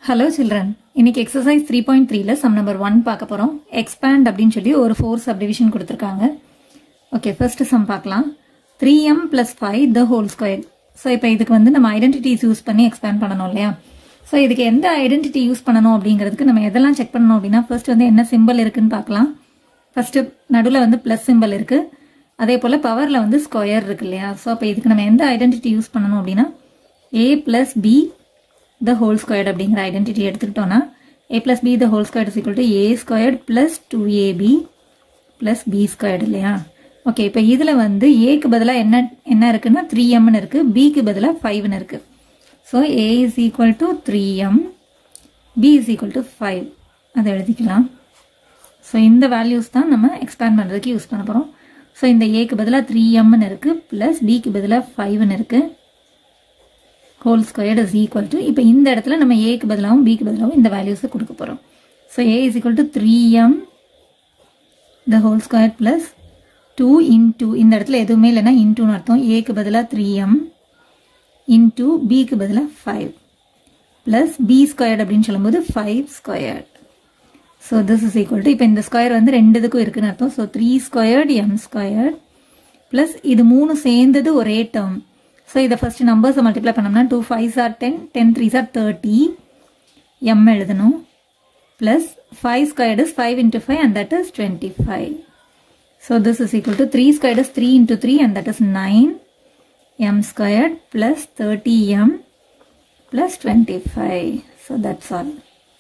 Hello children இன்னைக்கு exercise three point த்ரீல sum number one பார்க்க போகிறோம் எக்ஸ்பேண்ட் அப்படின்னு சொல்லி ஒரு ஃபோர் சப்டிவிஷன் கொடுத்துருக்காங்க ஓகே ஃபர்ஸ்ட் சம் பார்க்கலாம் three m plus five the whole square so இப்போ இதுக்கு வந்து நம்ம ஐடென்டிட்டிஸ் யூஸ் பண்ணி எக்ஸ்பேண்ட் பண்ணணும் இல்லையா ஸோ இதுக்கு எந்த ஐடென்டிட்டி யூஸ் பண்ணணும் அப்படிங்கிறதுக்கு நம்ம எதெல்லாம் செக் பண்ணணும் அப்படின்னா ஃபர்ஸ்ட் வந்து என்ன சிம்பிள் இருக்குன்னு பார்க்கலாம் ஃபர்ஸ்ட் நடுவில் வந்து ப்ளஸ் சிம்பிள் இருக்கு அதே போல் பவரில் வந்து ஸ்கொயர் இருக்கு இல்லையா ஸோ அப்போ இதுக்கு நம்ம எந்த ஐடென்டிட்டி யூஸ் பண்ணணும் அப்படின்னா a plus b the whole squared அப்படிங்கிற ஐடென்டிட்டி எடுத்துக்கிட்டோம்னா a plus b the whole squared equal to a squared plus two a b plus b squared இல்லையா ஓகே இப்போ இதில் வந்து ஏக்கு பதிலாக என்ன என்ன இருக்குன்னா த்ரீ எம்னு இருக்கு பிக்கு பதிலாக ஃபைவ்னு இருக்கு so a is equal to three m b is equal to five அதை எழுதிக்கலாம் ஸோ இந்த வேல்யூஸ் தான் நம்ம எக்ஸ்பேண்ட் பண்ணுறதுக்கு யூஸ் பண்ண போகிறோம் ஸோ இந்த ஏக்கு பதிலாக த்ரீ எம்னு இருக்குது ப்ளஸ் பிக்கு பதிலாக ஃபைவ்னு இருக்குது whole squared is equal to இப்போ இந்த இடத்துல நம்ம ஏக்கு பதிலாகவும் பிக்கு பதிலாகவும் இந்த வேல்யூஸை கொடுக்க போகிறோம் so a is equal to three m the whole square plus two into இந்த இடத்துல எதுவுமே இல்லைன்னா இன்டூன்னு அர்த்தம் ஏக்கு பதிலாக த்ரீ எம் இன்டூ பிக்கு பதிலாக ஃபைவ் ப்ளஸ் பி ஸ்கொயர்ட் அப்படின்னு சொல்லும்போது five squared so this is equal to இப்போ இந்த ஸ்கொயர் வந்து ரெண்டு இதுக்கும் இருக்குன்னு அர்த்தம் so three squared m squared plus இது மூணு சேர்ந்தது ஒரே டேர்ம் ஸோ இதை ஃபர்ஸ்ட் நம்பர்ஸை மல்டிப்ளை பண்ணோம்னா two five R ten ten three or thirty m எழுதணும் plus five squared is five into five and that is twenty five so this is equal to three squared is three into three and that is nine m squared plus thirty m plus twenty five so that's all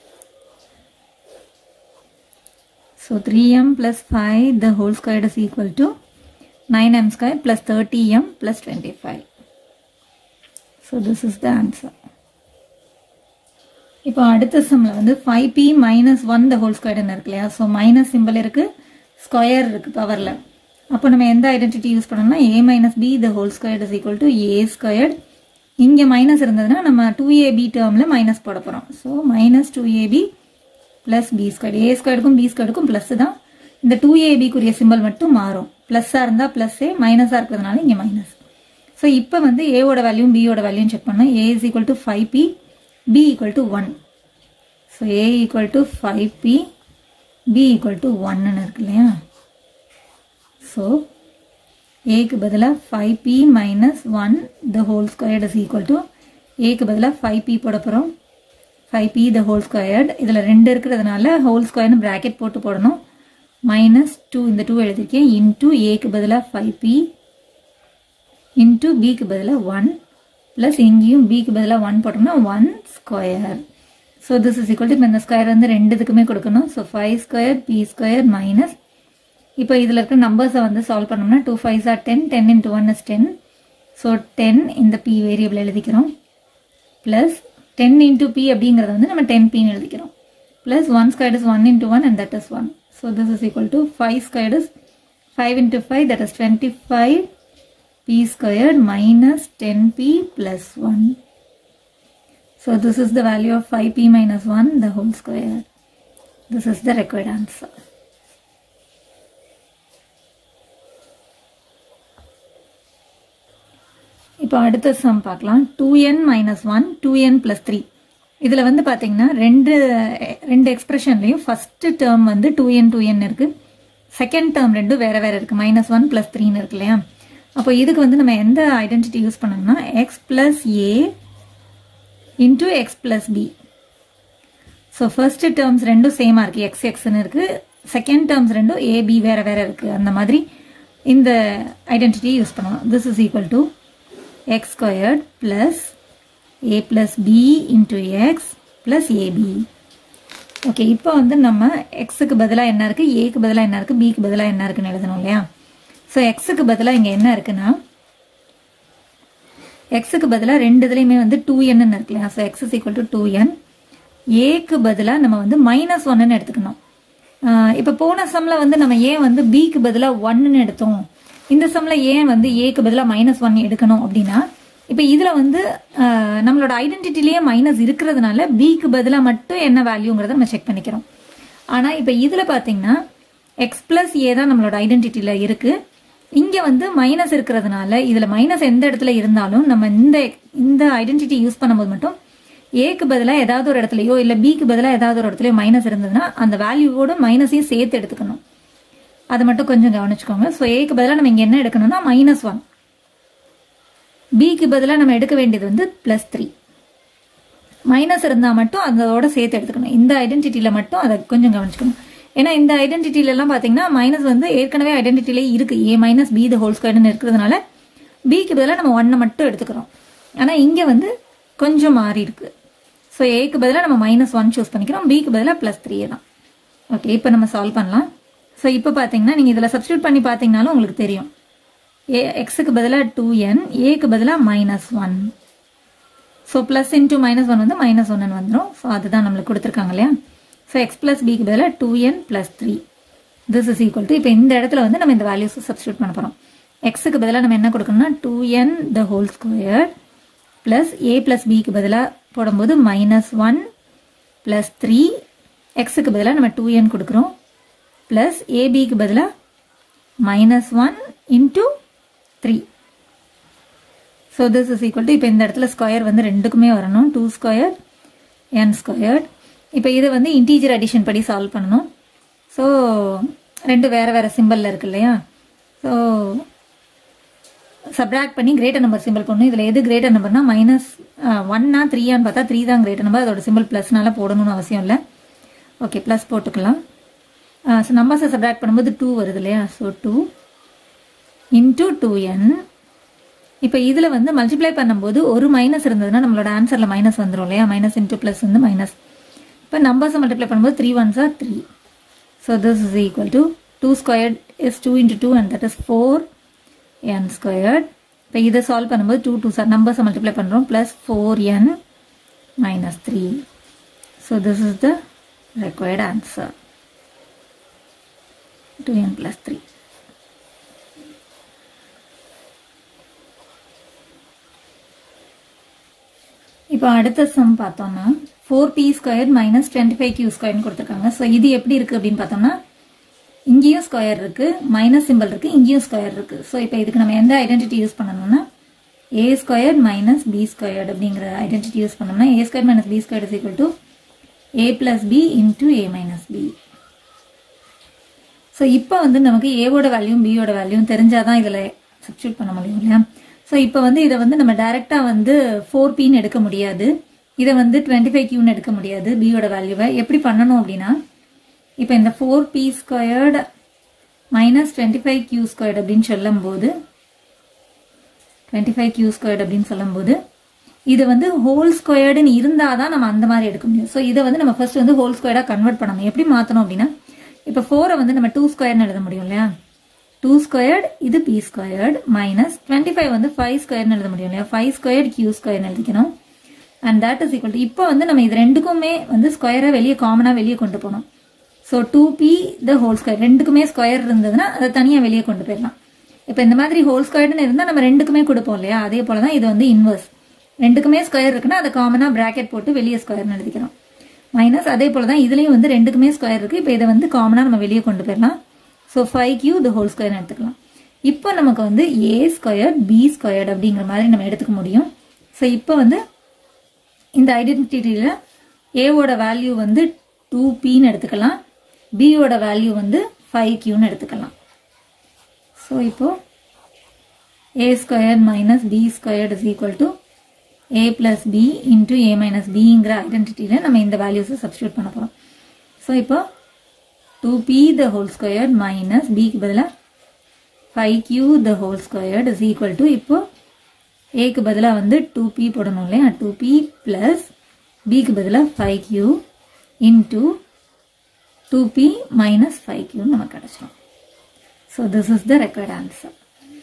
So 3m plus 5 the whole squared is equal to 9m squared plus 30m plus 25. So this is the answer. இப்போ அடுத்த சம்ல வந்து five b minus one the whole ஸ்கொயர்டுன்னு இருக்கு இல்லையா so minus simple இருக்கு square இருக்கு பவர்ல அப்போ நம்ம எந்த ஐடென்டிட்டி யூஸ் பண்ணோம்னா a minus b the whole squared is equal to a squared இங்கே மைனஸ் இருந்ததுன்னா நம்ம டூ ஏபி டேர்மில் மைனஸ் போட போகிறோம் so minus two a b plus b square a ஸ்கொயருக்கும் பி ஸ்கொயருக்கும் ப்ளஸ் தான் இந்த டூ ஏபிக்குரிய சிம்பிள் மட்டும் மாறும் ப்ளஸ்ஸாக இருந்தால் ப்ளஸ்ஸே மைனஸாக இருக்கிறதுனால இங்கே மைனஸ் ஸோ இப்போ வந்து ஏவோட வேல்யூம் பியோட வேல்யூம் செக் பண்ணோம் a is equal to five b B equal to one so a equal to five b B equal to ஒன்னு இருக்கு இல்லையா ஸோ ஏக்கு பதிலாக five b minus one the whole squared is equal to ஏக்கு பதிலாக five b போட போகிறோம் five b the whole squared இதில் ரெண்டு இருக்கிறதுனால ஹோல் ஸ்கொயர்னு ப்ராக்கெட் போட்டு போடணும் மைனஸ் டூ இந்த டூ எழுதிருக்கேன் இன்டூ ஏக்கு பதிலாக ஃபைவ் பி இன்டூ பிக்கு பதிலாக ஒன் ப்ளஸ் இங்கேயும் பிக்கு பதிலாக ஒன் போட்டோம்னா one square so this is equal to இப்போ இந்த ஸ்கொயர் வந்து ரெண்டு இதுக்குமே கொடுக்கணும் so five square B square minus இப்போ இதில் இருக்கிற நம்பர்ஸை வந்து சால்வ் பண்ணோம்னா two five R ten ten into one is ten so ten இந்த பி வேரியபிள் எழுதிக்கிறோம் ப்ளஸ் டென் இன்டூ பி அப்படிங்கிறத வந்து நம்ம டென் பின்னு எழுதிக்கிறோம் plus one squared is one into one and that is one so this is equal to five squared is five into five that is twenty five b squared minus ten b plus one so this is the value of five b minus one the whole square this is the required answer இப்போ அடுத்த sum பார்க்கலாம் two n minus one two n plus three இதில் வந்து பார்த்தீங்கன்னா ரெண்டு ரெண்டு எக்ஸ்பிரஷன்லையும் first term வந்து டூ என் டூ என் இருக்கு செகண்ட் டேர்ம் ரெண்டும் வேற வேற இருக்கு மைனஸ் ஒன் பிளஸ் த்ரீன்னு இருக்கு இல்லையா அப்போ இதுக்கு வந்து நம்ம எந்த ஐடென்டிட்டி யூஸ் பண்ணோம்னா x plus a into x plus b so first terms ரெண்டும் சேமாக இருக்குது எக்ஸ் எக்ஸ்னு இருக்குது செகண்ட் டேர்ம்ஸ் ரெண்டும் ஏபி வேற வேற இருக்குது அந்த மாதிரி இந்த ஐடென்டிட்டி யூஸ் பண்ணணும் this is equal to x squared plus a plus b into x plus ab okay இப்போ வந்து நம்ம எக்ஸுக்கு பதிலாக என்ன இருக்குது ஏக்கு பதிலாக என்ன இருக்குது பிக்கு பதிலாக என்ன இருக்குன்னு எழுதணும் இல்லையா ஸோ எக்ஸுக்கு பதிலாக இங்கே என்ன இருக்குன்னா எக்ஸுக்கு பதிலாக ரெண்டு இதுலேயுமே வந்து டூ என்னு இருக்கு இல்லையா so x is equal to two n ஏக்கு பதிலாக நம்ம வந்து மைனஸ் ஒன்னு எடுத்துக்கணும் இப்போ போன சம்மில் வந்து நம்ம ஏன் வந்து பிக்கு பதிலாக ஒன்னு எடுத்தோம் இந்த சம்ல ஏன் வந்து ஏக்கு பதிலாக மைனஸ் ஒன் எடுக்கணும் அப்படின்னா இப்போ இதில் வந்து நம்மளோட ஐடென்டிட்டிலேயே மைனஸ் இருக்கிறதுனால பிக்கு பதிலாக மட்டும் என்ன வேல்யூங்கிறத நம்ம செக் பண்ணிக்கிறோம் ஆனால் இப்போ இதில் பார்த்தீங்கன்னா எக்ஸ் பிளஸ் ஏ தான் நம்மளோட ஐடென்டிட்டியில் இருக்குது இங்கே வந்து மைனஸ் இருக்கிறதுனால இதில் மைனஸ் எந்த இடத்துல இருந்தாலும் நம்ம இந்த இந்த ஐடென்டிட்டி யூஸ் பண்ணும்போது மட்டும் ஏக்கு பதிலாக ஏதாவது ஒரு இடத்துலையோ இல்லை பிக்கு பதிலாக ஏதாவது ஒரு இடத்துலையோ மைனஸ் இருந்ததுன்னா அந்த வேல்யூவோட மைனஸையும் சேர்த்து எடுத்துக்கணும் அதை மட்டும் கொஞ்சம் கவனிச்சுக்கோங்க ஸோ ஏக்கு பதிலாக நம்ம இங்கே என்ன எடுக்கணும்னா மைனஸ் ஒன் பிக்கு பதிலாக நம்ம எடுக்க வேண்டியது வந்து ப்ளஸ் த்ரீ மைனஸ் இருந்தால் மட்டும் அதோட சேர்த்து எடுத்துக்கணும் இந்த ஐடென்டிட்டியில் மட்டும் அதை கொஞ்சம் கவனிச்சுக்கணும் ஏன்னா இந்த ஐடென்டிட்டிலலாம் பார்த்தீங்கன்னா மைனஸ் வந்து ஏற்கனவே ஐடென்டிட்டிலே இருக்கு a minus b the whole ஸ்கொயர்னு இருக்கிறதுனால பிக்கு பதிலாக நம்ம ஒன்னை மட்டும் எடுத்துக்கிறோம் ஆனால் இங்கே வந்து கொஞ்சம் மாறி இருக்கு ஸோ ஏக்கு பதிலாக நம்ம மைனஸ் ஒன் சூஸ் பண்ணிக்கிறோம் பிக்கு பதிலாக ப்ளஸ் த்ரீ தான் ஓகே இப்போ நம்ம சால்வ் பண்ணலாம் ஸோ இப்போ பார்த்தீங்கன்னா நீங்கள் இதில் சப்ஸ்டியூட் பண்ணி பார்த்தீங்கனாலும் உங்களுக்கு தெரியும் ஏ எக்ஸுக்கு பதிலாக டூ என் ஏக்கு பதிலாக minus one so plus into minus one வந்து மைனஸ் ஒன்னு வந்துடும் ஸோ அதுதான் நம்மளுக்கு கொடுத்துருக்காங்க இல்லையா ஸோ எக்ஸ் ப்ளஸ் பிக்கு பதிலாக two n plus three this is equal to இப்போ இந்த இடத்துல வந்து நம்ம இந்த வேல்யூஸ் சப்ஸ்டியூட் பண்ண போகிறோம் எக்ஸுக்கு பதிலாக நம்ம என்ன கொடுக்கணும்னா two n the whole square plus a plus பிக்கு பதிலாக போடும்போது மைனஸ் ஒன் ப்ளஸ் த்ரீ எக்ஸுக்கு பதிலாக நம்ம டூ என் கொடுக்குறோம் ப்ளஸ் ஏபிக்கு பதிலாக minus one into three so this is equal to இப்போ இந்த இடத்துல ஸ்கொயர் வந்து ரெண்டுக்குமே வரணும் டூ ஸ்கொயர் என் ஸ்கொயர்ட் இப்போ இதை வந்து இன்டீஜர் அடிஷன் படி சால்வ் பண்ணணும் ஸோ ரெண்டு வேறு வேறு சிம்பிளில் இருக்கு இல்லையா ஸோ சப்ராக்ட் பண்ணி கிரேட்டர் நம்பர் சிம்பிள் பண்ணணும் இதில் எது கிரேட்டர் நம்பர்னா மைனஸ் ஒன்னா த்ரீயான்னு பார்த்தா த்ரீ தான் கிரேட்டர் நம்பர் அதோட சிம்பிள் ப்ளஸ்னால போடணும்னு அவசியம் இல்லை ஓகே ப்ளஸ் போட்டுக்கலாம் ஸோ நம்பர்ஸை சப்ராக்ட் பண்ணும்போது டூ வருது இல்லையா so two into two n இப்போ இதில் வந்து மல்டிப்ளை பண்ணும்போது ஒரு மைனஸ் இருந்ததுன்னா நம்மளோட ஆன்சரில் மைனஸ் வந்துடும் இல்லையா மைனஸ் இன்டூ ப்ளஸ் வந்து மைனஸ் இப்போ நம்பர்ஸை மல்டிப்ளை பண்ணும்போது three ones are three so this is equal to two squared is two into two and that is four n squared இப்போ இதை சால்வ் பண்ணும்போது டூ டூ சார் நம்பர்ஸை மல்டிப்ளை பண்ணுறோம் plus four n minus three so this is the required answer two n plus three இப்போ அடுத்த sum பார்த்தோம்னா four b square minus twenty five Q ஸ்கொயர்னு கொடுத்துருக்காங்க ஸோ இது எப்படி இருக்கு அப்படின்னு பார்த்தோம்னா இங்கேயும் ஸ்கொயர் இருக்கு மைனஸ் சிம்பிள் இருக்கு இங்கேயும் ஸ்கொயர் இருக்கு ஸோ இப்போ இதுக்கு நம்ம எந்த ஐடென்டிட்டி யூஸ் பண்ணணும்னா a square minus b squared அப்படிங்கிற ஐடென்டிட்டி யூஸ் பண்ணோம்னா a square minus b square is equal to a plus b into a minus b so இப்போ வந்து நமக்கு ஏவோட வேல்யூம் பியோட வேல்யூம் தெரிஞ்சாதான் இதில் சப்ஸ்டியூட் பண்ண முடியும் இல்லையா ஸோ இப்போ வந்து இதை வந்து நம்ம டைரெக்டாக வந்து ஃபோர் பின்னு எடுக்க முடியாது இதை வந்து டுவெண்ட்டி ஃபைவ் கியூன்னு எடுக்க முடியாது பியோட வேல்யூவை எப்படி பண்ணணும் அப்படின்னா இப்போ இந்த four b squared minus twenty five q squared அப்படின்னு சொல்லும்போது டுவெண்ட்டி ஃபைவ் கியூ ஸ்கொயர்டு அப்படின்னு சொல்லும்போது இது வந்து ஹோல் ஸ்கொயர்டுன்னு இருந்தால் தான் நம்ம அந்த மாதிரி எடுக்க முடியும் ஸோ இதை வந்து நம்ம ஃபர்ஸ்ட் வந்து ஹோல் ஸ்கொயர்டாக கன்வெர்ட் பண்ணணும் எப்படி மாற்றணும் அப்படின்னா இப்போ ஃபோரை வந்து நம்ம டூ ஸ்கொயர்னு எழுத முடியும் இல்லையா டூ ஸ்கொயர்ட் இது b squared minus twenty five வந்து ஃபைவ் ஸ்கொயர்னு எழுத முடியும் இல்லையா ஃபைவ் ஸ்கொயர்ட் கியூ ஸ்கொயர்னு எழுதிக்கணும் and that is equal to இப்போ வந்து நம்ம இது ரெண்டுக்குமே வந்து ஸ்கொயரை வெளியே காமனாக வெளியே கொண்டு போகணும் so two b the whole square ரெண்டுக்குமே ஸ்கொயர் இருந்ததுன்னா அதை தனியாக வெளியே கொண்டு போயிடலாம் இப்போ இந்த மாதிரி ஹோல் ஸ்கொயர்னு இருந்தால் நம்ம ரெண்டுக்குமே கொடுப்போம் இல்லையா அதே போல தான் இது வந்து இன்வர்ஸ் ரெண்டுக்குமே ஸ்கொயர் இருக்குன்னா அதை காமனாக ப்ராக்கெட் போட்டு வெளியே ஸ்கொயர்னு எழுதிக்கிறோம் மைனஸ் அதே போல தான் இதுலேயும் வந்து ரெண்டுக்குமே ஸ்கொயர் இருக்குது இப்போ இதை வந்து காமனாக நம்ம வெளியே கொண்டு போயிடலாம் so five q the whole ஸ்கொயர்னு எடுத்துக்கலாம் இப்போ நமக்கு வந்து ஏ ஸ்கொயர் பி ஸ்கொயர்ட் அப்படிங்கிற மாதிரி நம்ம எடுத்துக்க முடியும் ஸோ இப்போ வந்து இந்த ஐடென்டிட்டியில் ஏவோட வேல்யூ வந்து டூ பின்னு எடுத்துக்கலாம் பியோட வேல்யூ வந்து ஃபைவ் கியூன்னு எடுத்துக்கலாம் ஸோ இப்போ a square minus b squared is equal to a plus b into a minus பிங்கிற ஐடென்டிட்டியில் நம்ம இந்த வேல்யூஸை சப்ஸ்டியூட் பண்ண போகிறோம் ஸோ இப்போ two b the whole square minus பிக்கு பதிலாக five q the whole squared is equal to இப்போ ஏக்கு பதிலாக வந்து டூ பி போடணும் இல்லையா டூ பி ப்ளஸ் பிக்கு பதிலாக five q into two b minus five கியூன்னு நமக்கு கிடச்சிடும் so this is the required answer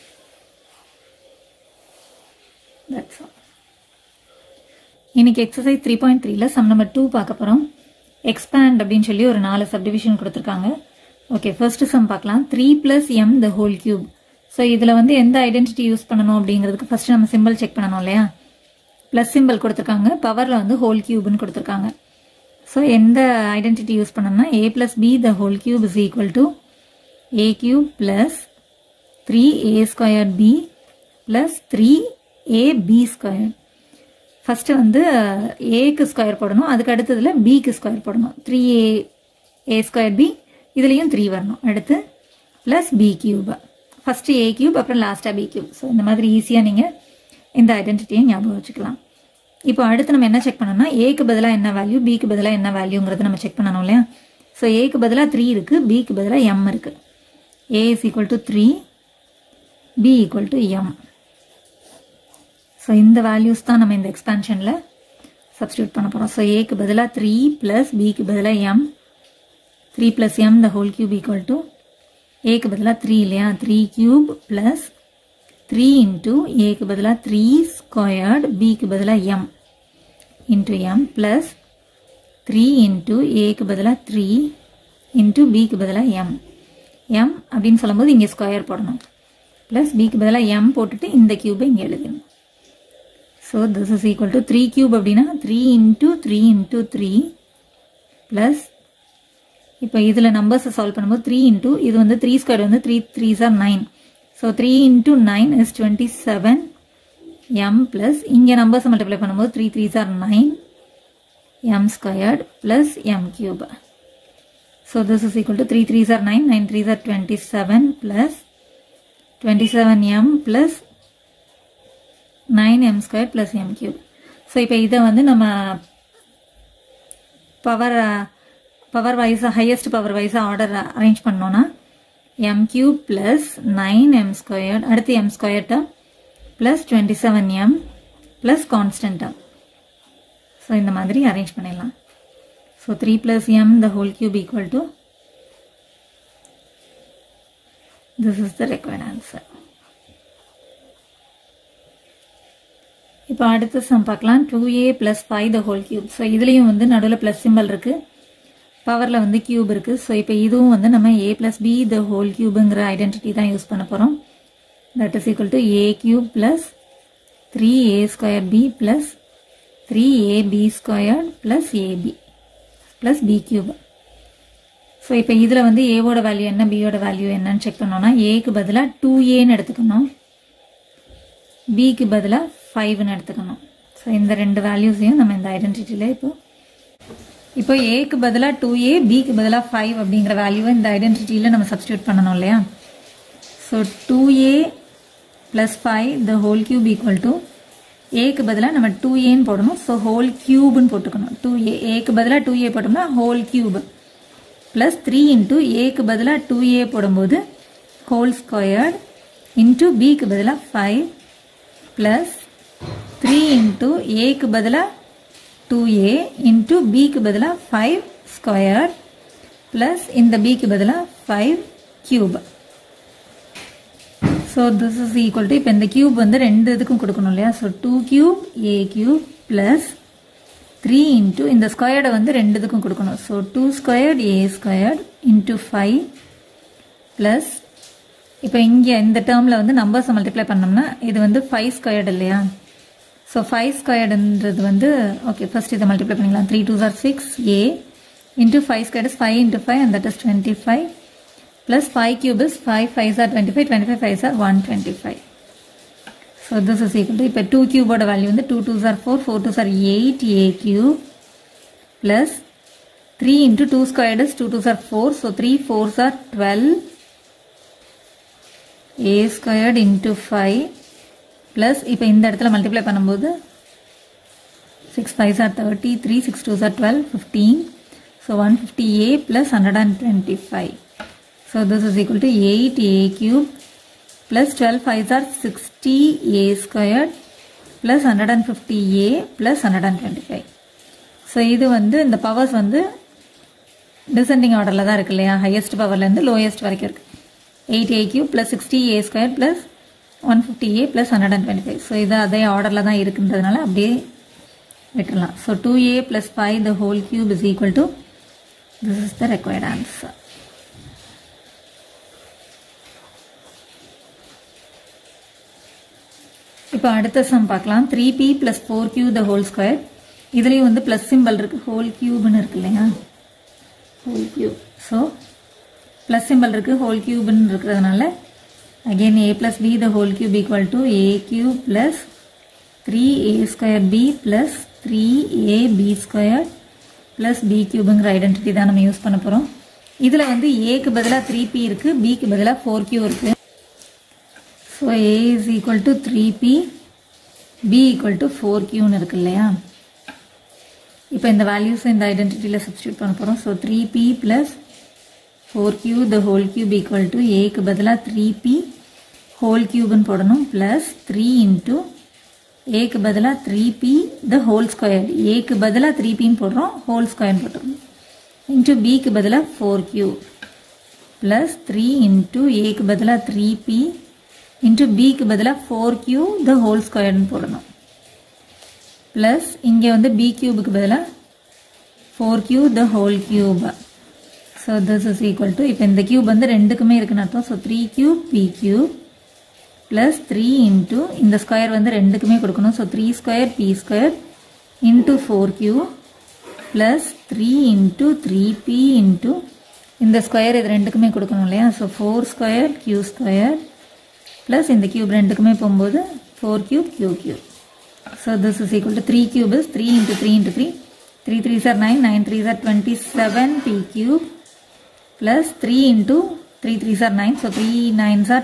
that's all இன்னைக்கு எக்ஸசைஸ் த்ரீ பாயிண்ட் த்ரீல சம் நம்பர் டூ பார்க்க போகிறோம் எக்ஸ்பேண்ட் அப்படின்னு சொல்லி ஒரு நாலு சப்டிவிஷன் கொடுத்துருக்காங்க ஓகே ஃபர்ஸ்ட் சம் பார்க்கலாம் three plus m the whole cube so இதில் வந்து எந்த ஐடென்டிட்டி யூஸ் பண்ணணும் அப்படிங்கிறதுக்கு ஃபர்ஸ்ட் நம்ம சிம்பிள் செக் பண்ணணும் இல்லையா ப்ளஸ் சிம்பிள் கொடுத்துருக்காங்க பவரில் வந்து ஹோல் கியூப்னு கொடுத்துருக்காங்க ஸோ எந்த ஐடென்டிட்டி யூஸ் பண்ணோம்னா a plus b the whole cube is equal to a cube plus three a square b plus three a b square first வந்து ஏக்கு ஸ்கொயர் போடணும் அதுக்கு அடுத்ததில் பிக்கு ஸ்கொயர் போடணும் three a a square b இதுலேயும் three வரணும் அடுத்து plus b cube first a cube அப்புறம் லாஸ்ட்டாக பி கியூப் ஸோ இந்த மாதிரி ஈஸியாக நீங்கள் இந்த ஐடென்டிட்டியை ஞாபகம் வச்சுக்கலாம் இப்போ அடுத்து நம்ம என்ன செக் பண்ணணும்னா ஏக்கு பதிலாக என்ன வேல்யூ பிக்கு பதிலாக என்ன வேல்யூங்கிறத நம்ம செக் பண்ணணும் இல்லையா ஸோ ஏக்கு பதிலாக த்ரீ இருக்குது பிக்கு பதிலாக எம் இருக்குது a is equal to three b equal to m so இந்த வேல்யூஸ் தான் நம்ம இந்த எக்ஸ்பேன்ஷனில் சப்ஸ்டியூட் பண்ண போகிறோம் ஸோ ஏக்கு பதிலாக த்ரீ ப்ளஸ் பிக்கு பதிலாக m three plus m the whole cube equal to ஏக்கு பதிலாக த்ரீ இல்லையா three cube plus three into ஏக்கு பதிலாக த்ரீ ஸ்கொயர்டு பிக்கு பதிலாக m into m plus three into ஏக்கு பதிலாக த்ரீ இன்ட்டு பிக்கு பதிலாக எம் எம் அப்படின்னு சொல்லும்போது இங்கே ஸ்கொயர் போடணும் ப்ளஸ் பிக்கு பதிலாக எம் போட்டுட்டு இந்த கியூபை இங்கே எழுதணும் so this is equal to three cube அப்படின்னா three into three into three plus இப்போ இதில் நம்பர்ஸை சால்வ் பண்ணும்போது த்ரீ இன்ட்டு இது வந்து த்ரீ ஸ்கொயர் வந்து three three sir nine so three into nine is twenty seven m plus இங்கே நம்பர்ஸை மல்டிப்ளை பண்ணும்போது three three sir nine m squared plus m cube so this is equal to three three sir nine nine three sir twenty seven plus twenty seven m plus nine m square plus m cube so இப்போ இதை வந்து நம்ம power power வைஸாக highest power வைஸாக order arrange பண்ணோன்னா m cube plus nine m square அடுத்து m square term plus twenty seven m plus constant term so இந்த மாதிரி அரேஞ்ச் பண்ணிடலாம் so three plus m the whole cube equal to this is the required answer இப்போ அடுத்த sum பார்க்கலாம் two a plus five the whole cube so இதுலேயும் வந்து நடுவில் plus symbol இருக்குது பவரில் வந்து கியூப் இருக்குது ஸோ இப்போ இதுவும் வந்து நம்ம a plus b the whole கியூபுங்கிற ஐடென்டிட்டி தான் யூஸ் பண்ண போகிறோம் that is equal to a cube plus three a square b plus three a b square plus AB plus b cube so இப்போ இதில் வந்து ஏவோட வேல்யூ என்ன பியோட வேல்யூ என்னன்னு செக் பண்ணோம்னா ஏக்கு பதிலாக டூ ஏன்னு எடுத்துக்கணும் பிக்கு பதிலாக ஃபைவ்னு எடுத்துக்கணும் ஸோ இந்த ரெண்டு வேல்யூஸையும் நம்ம இந்த ஐடென்டிட்டியில் இப்போ இப்போ ஏக்கு பதிலாக டூ ஏ பிக்கு பதிலாக ஃபைவ் அப்படிங்கிற வேல்யூவை இந்த ஐடென்டிட்டியில் நம்ம சப்ஸ்டியூட் பண்ணணும் இல்லையா so two a plus five the whole cube equal to ஏக்கு பதிலாக நம்ம டூ ஏன்னு போடணும் ஸோ ஹோல் கியூப்னு போட்டுக்கணும் டூ ஏ ஏக்கு பதிலாக டூ ஏ போட்டோம்னா whole cube plus three into ஏக்கு பதிலாக டூ ஏ போடும்போது ஹோல் ஸ்கொயர்ட் இன்ட்டு பிக்கு பதிலாக ஃபைவ் ப்ளஸ் த்ரீ இன்ட்டு ஏக்கு பதிலாக டூ ஏ இன்ட்டு பிக்கு பதிலாக ஃபைவ் ஸ்கொயர் ப்ளஸ் இந்த பிக்கு பதிலாக five cube so this is equal to இப்போ இந்த கியூப் வந்து ரெண்டு இதுக்கும் கொடுக்கணும் இல்லையா so two cube a cube plus three into இந்த ஸ்கொயர்டை வந்து ரெண்டு இதுக்கும் கொடுக்கணும் so two squared a squared into five plus இப்போ இங்கே இந்த டேர்மில் வந்து நம்பர்ஸை மல்டிப்ளை பண்ணோம்னா இது வந்து ஃபைவ் ஸ்கொயர்டு இல்லையா ஸோ ஃபைவ் ஸ்கொயர்டுன்றது வந்து ஓகே ஃபர்ஸ்ட் இதை மல்டிப்ளை பண்ணிக்கலாம் three two are six a into five square is five into five and that is twenty five plus five cube is five five are twenty five twenty five five are one twenty five so this is equal to இப்போ two கியூபோட value வந்து two two sir four four two sir eight a cube plus three into two squared is two two sir four so three four sir twelve a squared into five plus இப்போ இந்த இடத்துல multiply பண்ணும்போது six five are thirty three six two are twelve fifteen so one fifty a plus hundred and twenty five so this is equal to eight a cube plus twelve five are sixty a squared plus hundred and fifty a plus hundred and twenty five so இது வந்து இந்த powers வந்து descending ஆர்டரில் தான் இருக்கு இல்லையா highest பவர்லேருந்து lowest வரைக்கும் இருக்குது eight a cube plus sixty a square plus one fifty a plus hundred and twenty five so இது அதே ஆர்டரில் தான் இருக்குன்றதுனால அப்படியே விட்டுடலாம் so two a plus five the whole cube is equal to this is the required answer இப்போ அடுத்த sum பார்க்கலாம் three B plus four q the whole square இதுலேயும் வந்து ப்ளஸ் சிம்பிள் இருக்குது ஹோல் கியூப்னு இருக்கு இல்லையா whole cube so plus symbol இருக்குது ஹோல் கியூப்னு இருக்கிறதுனால again a plus b the whole cube equal to a cube plus three a square b plus three a b square plus b கியூபுங்கிற identity தான் நம்ம use பண்ண போகிறோம் இதில் வந்து ஏக்கு பதிலாக த்ரீ பி இருக்குது பிக்கு பதிலாக ஃபோர் கியூ இருக்குது so a is equal to three p B equal to four கியூன்னு இருக்கு இல்லையா இப்போ இந்த வேல்யூஸ் இந்த ஐடென்டிட்டியில் சப்ஸ்டியூட் பண்ண போகிறோம் so three B plus four q the whole cube equal to ஏக்கு பதிலாக த்ரீ பி ஹோல் கியூப்னு போடணும் ப்ளஸ் த்ரீ இன்ட்டு ஏக்கு பதிலாக three p the whole square ஏக்கு பதிலாக த்ரீ பின்னு போடுறோம் ஹோல் ஸ்கொயர்னு போட்டுருவோம் இன்ட்டு பிக்கு பதிலாக four q plus three into ஏக்கு பதிலாக த்ரீ பி இன்ட்டு பிக்கு பதிலாக ஃபோர் கியூ த ஹோல் ஸ்கொயர்னு போடணும் ப்ளஸ் இங்கே வந்து பி கியூபுக்கு பதிலாக four q the whole cube so this is equal to இப்போ இந்த கியூப் வந்து ரெண்டுக்குமே இருக்குன்னு அர்த்தம் so three cube B cube plus three into இந்த ஸ்கொயர் வந்து ரெண்டுக்குமே கொடுக்கணும் so three square B square into four q plus three into three p into இந்த ஸ்கொயர் இது ரெண்டுக்குமே கொடுக்கணும் இல்லையா so four square q square plus இந்த கியூப் ரெண்டுக்குமே போகும்போது four cube q cube so this is equal to three cube is three into three into three three three sir nine nine three sir twenty seven p cube plus 3 into 3 3s are 9 so 3 9s are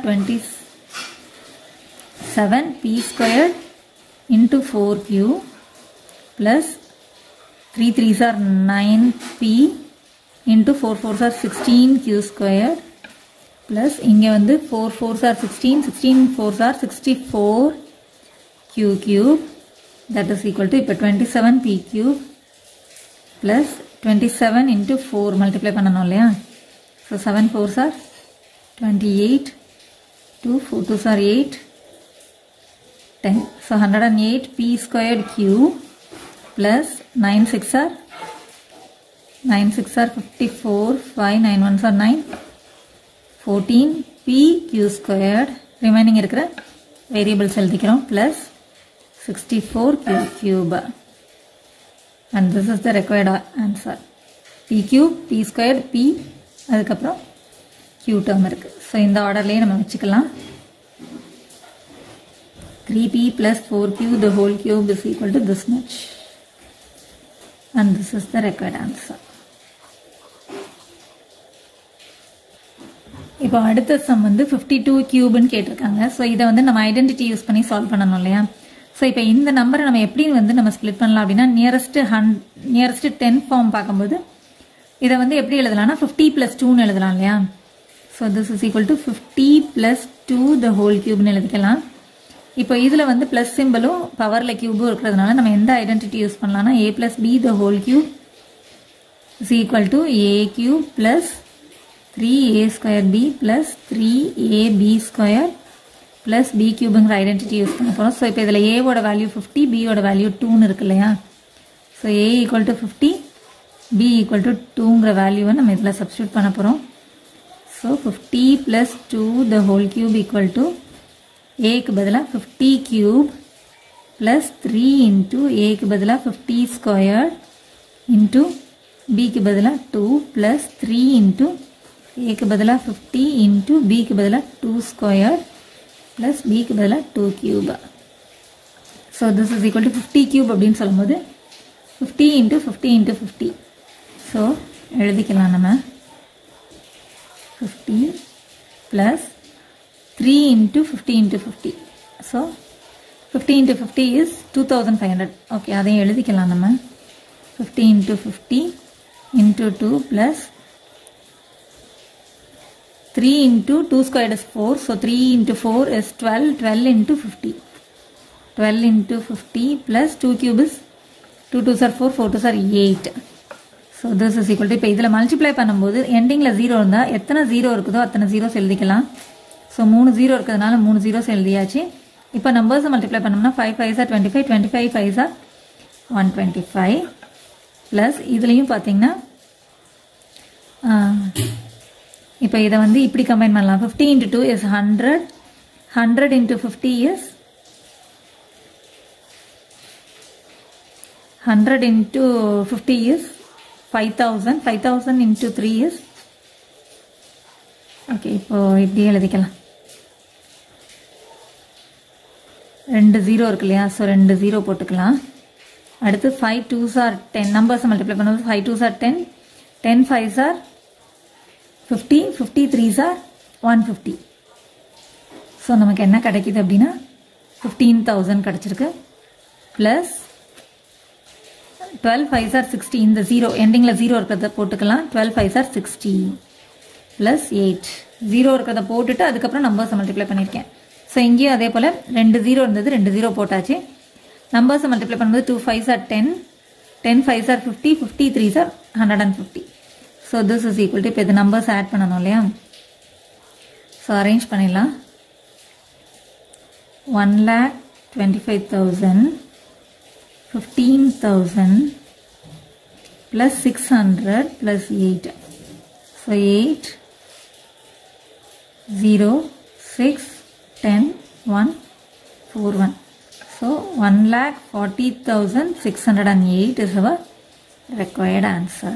27 p squared into 4q plus 3 3s are 9p into 4 4s are 16q squared plus இங்கே வந்து 4 4s are 16 16 4s are 64 q cube that is equal to இப்போ 27 p cube plus 27 into 4 multiply பண்ணணும் இல்லையா So 7 4s are 28, 2 4 2s are 8, 10. So 108 p squared cube plus 9 6 are 9 6 are 54, 5 9 1s are 9, 14 p q squared remaining இருக்கிற variables எழுதிக்கிறோம் plus 64 q cube and this is the required answer p cube p squared p அதுக்கப்புறம் q term இருக்குது so இந்த ஆர்டர்லேயே நம்ம வச்சுக்கலாம் three B plus four q the whole cube is equal to this much and this is the required answer இப்போ அடுத்த some வந்து fifty two கியூப்னு கேட்டிருக்காங்க ஸோ இதை வந்து நம்ம ஐடென்டிட்டி யூஸ் பண்ணி சால்வ் பண்ணணும் இல்லையா ஸோ இப்போ இந்த நம்பரை நம்ம எப்படி வந்து நம்ம ஸ்ப்ளிட் பண்ணலாம் அப்படின்னா நியரஸ்ட் ஹன் நியரஸ்ட் டென் ஃபார்ம் பார்க்கும்போது இதை வந்து எப்படி எழுதலாம்னா ஃபிஃப்டி ப்ளஸ் டூன்னு எழுதலாம் இல்லையா so this is equal to fifty plus two the whole கியூப்னு எழுதிக்கலாம் இப்போ இதில் வந்து ப்ளஸ் சிம்பிளும் பவரில் கியூபும் இருக்கிறதுனால நம்ம எந்த ஐடென்டிட்டி யூஸ் பண்ணலாம்னா a plus b the whole cube is equal to a cube plus three a square b plus three a b square plus b கியூபுங்கிற ஐடென்டிட்டி யூஸ் பண்ண போகிறோம் ஸோ இப்போ இதில் ஏவோட வேல்யூ ஃபிஃப்டி பியோட வேல்யூ டூன்னு இருக்கு இல்லையா so a equal to fifty b equal to 2ங்கிற வேல்யூவை நம்ம இதில் சப்ஸ்டியூட் பண்ண போகிறோம் so fifty plus two the whole cube equal to ஏக்கு பதிலாக fifty cube plus three into ஏக்கு பதிலாக ஃபிஃப்டி ஸ்கொயர் இன்ட்டு பிக்கு பதிலாக டூ ப்ளஸ் த்ரீ இன்ட்டு ஏக்கு பதிலாக ஃபிஃப்டி இன்ட்டு பிக்கு பதிலாக டூ ஸ்கொயர் ப்ளஸ் பிக்கு பதிலாக two cube so this is equal to fifty cube அப்படின்னு சொல்லும்போது fifty into fifty into fifty so எழுதிக்கலாம் நம்ம fifty plus three into fifty into fifty so fifty into fifty is two thousand five hundred okay அதையும் எழுதிக்கலாம் நம்ம fifty into fifty into two plus three into two square is four so three into four is twelve twelve into fifty twelve into fifty plus two cube is two two sir four four two sir eight so this is equal to இப்போ இதில் multiply பண்ணும்போது எண்டிங்கில் zero இருந்தால் எத்தனை zero இருக்குதோ அத்தனை zeros எழுதிக்கலாம் so மூணு zero இருக்கிறதுனால மூணு ஜீரோஸ் எழுதியாச்சு இப்போ நம்பர்ஸை மல்டிப்ளை பண்ணோம்னா five five sir twenty five twenty five five sir one twenty five plus இதுலேயும் பார்த்தீங்கன்னா இப்போ இதை வந்து இப்படி கம்பைன் பண்ணலாம் fifty into two is hundred hundred into fifty is hundred into fifty is five thousand five thousand into three is okay இப்போ இப்படி எழுதிக்கலாம் ரெண்டு ஜீரோ இருக்கு இல்லையா ஸோ ரெண்டு ஜீரோ போட்டுக்கலாம் அடுத்து five twos are ten numbers multiply பண்ணும்போது five twos are ten ten five sir fifty fifty three threes are one fifty so நமக்கு என்ன கிடைக்குது அப்படின்னா ஃபிஃப்டீன் தௌசண்ட் கிடச்சிருக்கு plus twelve fives are sixty இந்த ஜீரோ எண்டிங்கில் ஜீரோ இருக்கிறத போட்டுக்கலாம் twelve fives are sixty plus eight zero இருக்கிறத போட்டுட்டு அதுக்கப்புறம் நம்பர்ஸை மல்டிப்ளை பண்ணியிருக்கேன் ஸோ இங்கேயும் அதே போல் ரெண்டு ஜீரோ இருந்தது ரெண்டு ஜீரோ போட்டாச்சு நம்பர்ஸை மல்டிப்ளை பண்ணும்போது two five sir ten ten five sir fifty fifty three sir hundred and fifty so this is equal to இப்போ இது நம்பர்ஸ் ஆட் பண்ணணும் இல்லையா ஸோ அரேஞ்ச் பண்ணிடலாம் one lakh twenty five thousand fifteen thousand plus six hundred plus eight so eight zero six ten one four one so one lakh forty thousand six hundred and eight is our required answer.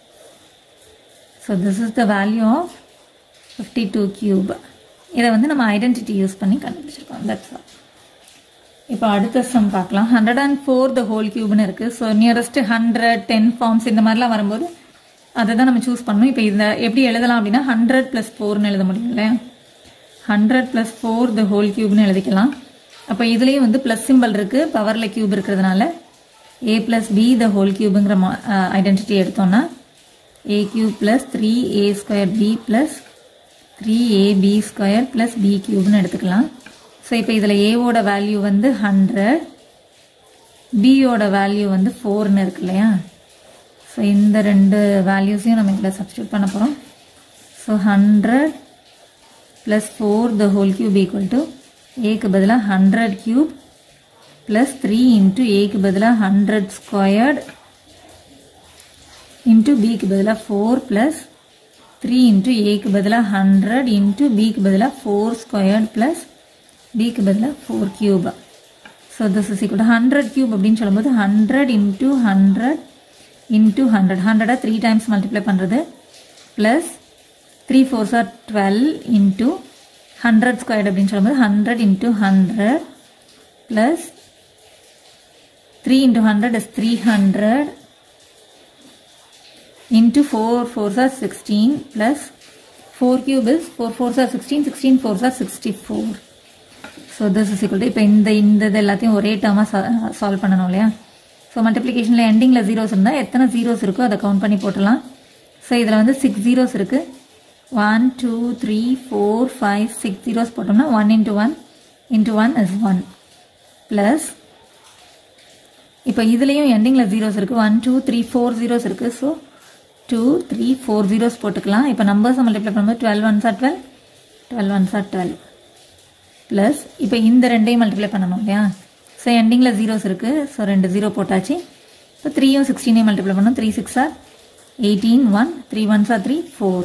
So this is the value of 52 cube. இதை வந்து நம்ம identity use பண்ணி கண்டுபிடிச்சிருக்கோம் that's all இப்போ அடுத்த sum பார்க்கலாம் hundred and four the whole கியூப்னு இருக்குது so nearest hundred ten forms இந்த மாதிரிலாம் வரும்போது அதை தான் நம்ம சூஸ் பண்ணணும் இப்போ இந்த எப்படி எழுதலாம் அப்படின்னா ஹண்ட்ரட் ப்ளஸ் ஃபோர்னு எழுத முடியும் இல்லையா hundred plus four the whole கியூப்னு எழுதிக்கலாம் அப்போ இதுலேயும் வந்து ப்ளஸ் சிம்பிள் இருக்குது பவரில் கியூப் இருக்கிறதுனால a plus b the whole கியூபுங்கிற ஐடென்டிட்டி எடுத்தோம்னா a cube plus three a square b plus three a b square plus b கியூப்னு எடுத்துக்கலாம் ஸோ இப்போ இதில் ஏவோட வேல்யூ வந்து ஹண்ட்ரட் பியோட வேல்யூ வந்து ஃபோர்னு இருக்கு இல்லையா ஸோ இந்த ரெண்டு வேல்யூஸையும் நம்ம இதில் சப்ஸ்டியூட் பண்ண போகிறோம் so hundred plus four the whole cube equal to ஏக்கு பதிலாக hundred cube plus three into ஏக்கு பதிலாக ஹண்ட்ரட் ஸ்கொயர்ட் இன்ட்டு பிக்கு பதிலாக ஃபோர் ப்ளஸ் த்ரீ இன்ட்டு ஏக்கு பதிலாக ஹண்ட்ரட் இன்ட்டு பிக்கு பதிலாக ஃபோர் ஸ்கொயர்ட் ப்ளஸ் பிக்கு பதிலாக four cube so this is equal hundred cube அப்படின்னு சொல்லும்போது hundred into hundred into hundred ஹண்ட்ரடை த்ரீ டைம்ஸ் மல்டிப்ளை பண்ணுறது plus three fours are twelve into hundred squared அப்படின்னு சொல்லும்போது hundred into hundred plus three into hundred is three hundred into 4 4s are 16 plus 4 cube is 4 4s are 16 16 4s are 64 so this is equal to இப்போ இந்த இந்த இது எல்லாத்தையும் ஒரே டேர்மாக solve பண்ணணும் இல்லையா ஸோ மல்டிப்ளிகேஷனில் எண்டிங்கில் ஜீரோஸ் இருந்தால் எத்தனை ஜீரோஸ் இருக்கோ அதை கவுண்ட் பண்ணி போட்டலாம் ஸோ இதில் வந்து சிக்ஸ் ஜீரோஸ் இருக்குது one two three four five six zeros போட்டோம்னா one into one into one is one plus இப்போ இதுலேயும் எண்டிங்கில் ஜீரோஸ் இருக்குது one two three four zeros இருக்குது so two three four zeros போட்டுக்கலாம் இப்போ நம்பர்ஸை மல்டிப்ளை பண்ணும்போது twelve ones are twelve twelve ones are twelve plus இப்போ இந்த ரெண்டையும் மல்டிப்ளை பண்ணணும் இல்லையா ஸோ எண்டிங்கில் ஜீரோஸ் இருக்குது ஸோ ரெண்டு ஜீரோ போட்டாச்சு இப்போ த்ரீயும் சிக்ஸ்டீனையும் மல்டிப்ளை பண்ணோம் three six are eighteen one three ones are three four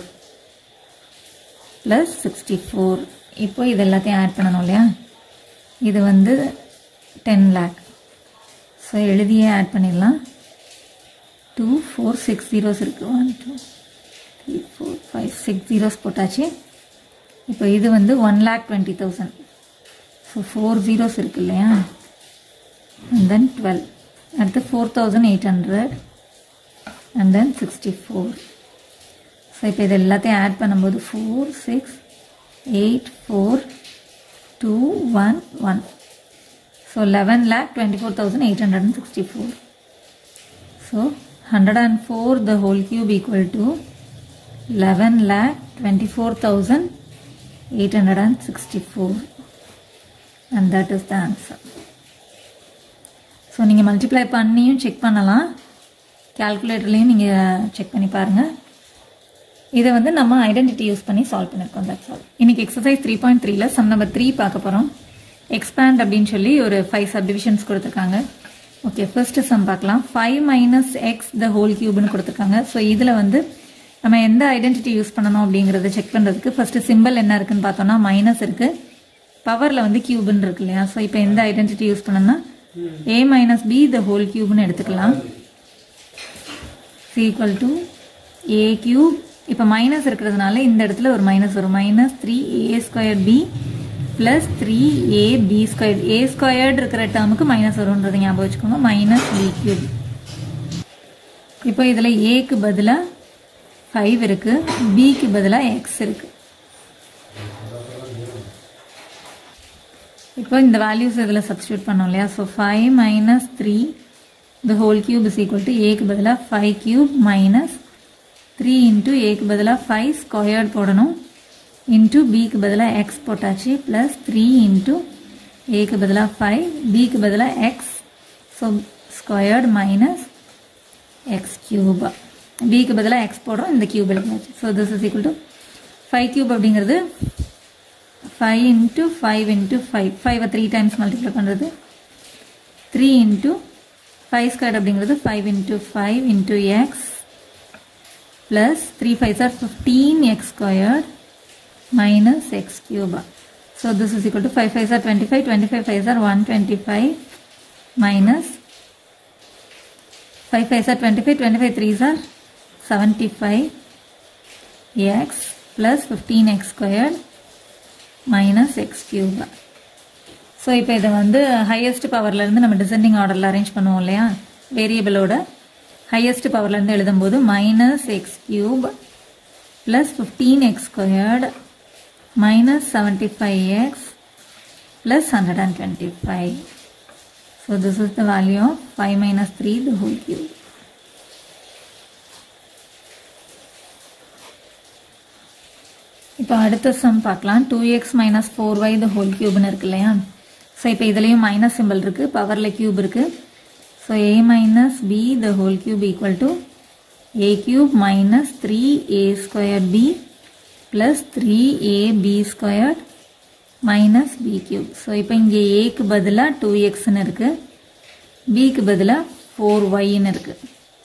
plus sixty four இப்போ இது எல்லாத்தையும் ஆட் பண்ணணும் இல்லையா இது வந்து டென் லேக் ஸோ எழுதியே ஆட் பண்ணிடலாம் டூ ஃபோர் சிக்ஸ் ஜீரோஸ் இருக்குது one two three four five six zeros போட்டாச்சு இப்போ இது வந்து one lakh twenty thousand so four zeros இருக்கு இல்லையா அண்ட் தென் டுவெல் அடுத்து four thousand eight hundred and then sixty four so இப்போ இது எல்லாத்தையும் ஆட் பண்ணும்போது four six eight four two one one so eleven lakh twenty four thousand eight hundred and sixty four so 104 the whole cube equal to 11 lakh 24,864 and that is the answer. So நீங்கள் multiply பண்ணியும் check பண்ணலாம் கேல்குலேட்டர்லேயும் நீங்கள் check பண்ணி பாருங்கள் இதை வந்து நம்ம ஐடென்டிட்டி யூஸ் பண்ணி சால்வ் பண்ணியிருக்கோம் தட்ஸ் ஆல் இன்னைக்கு எக்ஸசைஸ் த்ரீ பாயிண்ட் த்ரீல சம் நம்பர் த்ரீ பார்க்க போகிறோம் எக்ஸ்பேண்ட் அப்படின்னு சொல்லி ஒரு ஃபைவ் சப்டிவிஷன்ஸ் கொடுத்துருக்காங்க ஓகே ஃபர்ஸ்ட் சம் பார்க்கலாம் five minus x the whole கியூப்னு கொடுத்துருக்காங்க ஸோ இதில் வந்து நம்ம எந்த ஐடென்டிட்டி யூஸ் பண்ணணும் அப்படிங்கிறத செக் பண்ணுறதுக்கு ஃபர்ஸ்ட் சிம்பிள் என்ன இருக்குன்னு பார்த்தோம்னா மைனஸ் இருக்கு பவரில் வந்து கியூப்னு இருக்கு இல்லையா ஸோ இப்போ எந்த ஐடென்டிட்டி யூஸ் பண்ணணும்னா a minus b the whole கியூப்னு எடுத்துக்கலாம் ஈக்குவல் டு ஏ கியூப் இப்போ மைனஸ் இருக்கிறதுனால இந்த இடத்துல ஒரு மைனஸ் வரும் minus three a square b plus three a b squared a squared இருக்கிற டேர்முக்கு மைனஸ் வரும்ன்றது ஞாபகம் வச்சுக்கோங்க மைனஸ் பி கியூப் இப்போ இதில் ஏக்கு பதிலாக ஃபைவ் இருக்குது பிக்கு பதிலாக எக்ஸ் இருக்குது இப்போ இந்த வேல்யூஸ் இதில் சப்ஸ்டியூட் பண்ணோம் இல்லையா so five minus three the whole cube is equal to ஏக்கு பதிலாக five cube minus three into ஏக்கு பதிலாக ஃபைவ் ஸ்கொயர்ட் போடணும் இன்ட்டு பிக்கு பதிலாக எக்ஸ் போட்டாச்சு ப்ளஸ் த்ரீ இன்ட்டு ஏக்கு பதிலாக ஃபைவ் பிக்கு பதிலாக x so squared minus x cube பிக்கு பதிலாக எக்ஸ் போடுறோம் இந்த கியூப் எழுதியாச்சு so this is equal to five cube அப்படிங்கிறது five into five into five ஃபைவை த்ரீ டைம்ஸ் மல்டிப்ளை பண்ணுறது த்ரீ இன்ட்டு ஃபைவ் ஸ்கொயர்ட் அப்படிங்கிறது five into five into x plus three five sir fifteen x squared minus x cube. So this is equal to 5 5s are 25, 25 5s are 125 minus 5 5s are 25, 25 3s are 75 x plus 15x squared minus x cube. So இப்போ இதை வந்து highest பவர்லேருந்து நம்ம descending ஆர்டரில் arrange பண்ணுவோம் இல்லையா வேரியபிளோட highest பவர்லேருந்து எழுதும்போது minus x cube plus fifteen x squared minus 75x plus 125. So this is the value of 5 minus 3 the whole cube. இப்போ அடுத்த சம் பார்க்கலாம் two x minus four y the whole கியூப்னு இருக்கு இல்லையா ஸோ இப்போ இதுலேயும் மைனஸ் சிம்பிள் இருக்குது பவரில் கியூப் இருக்குது so a minus b the whole cube equal to a cube minus three a square b plus 3ab squared minus b cube. So இப்போ இங்கே ஏக்கு பதிலாக டூ எக்ஸ்னு இருக்கு பிக்கு பதிலாக ஃபோர் ஒய்ன்னு இருக்கு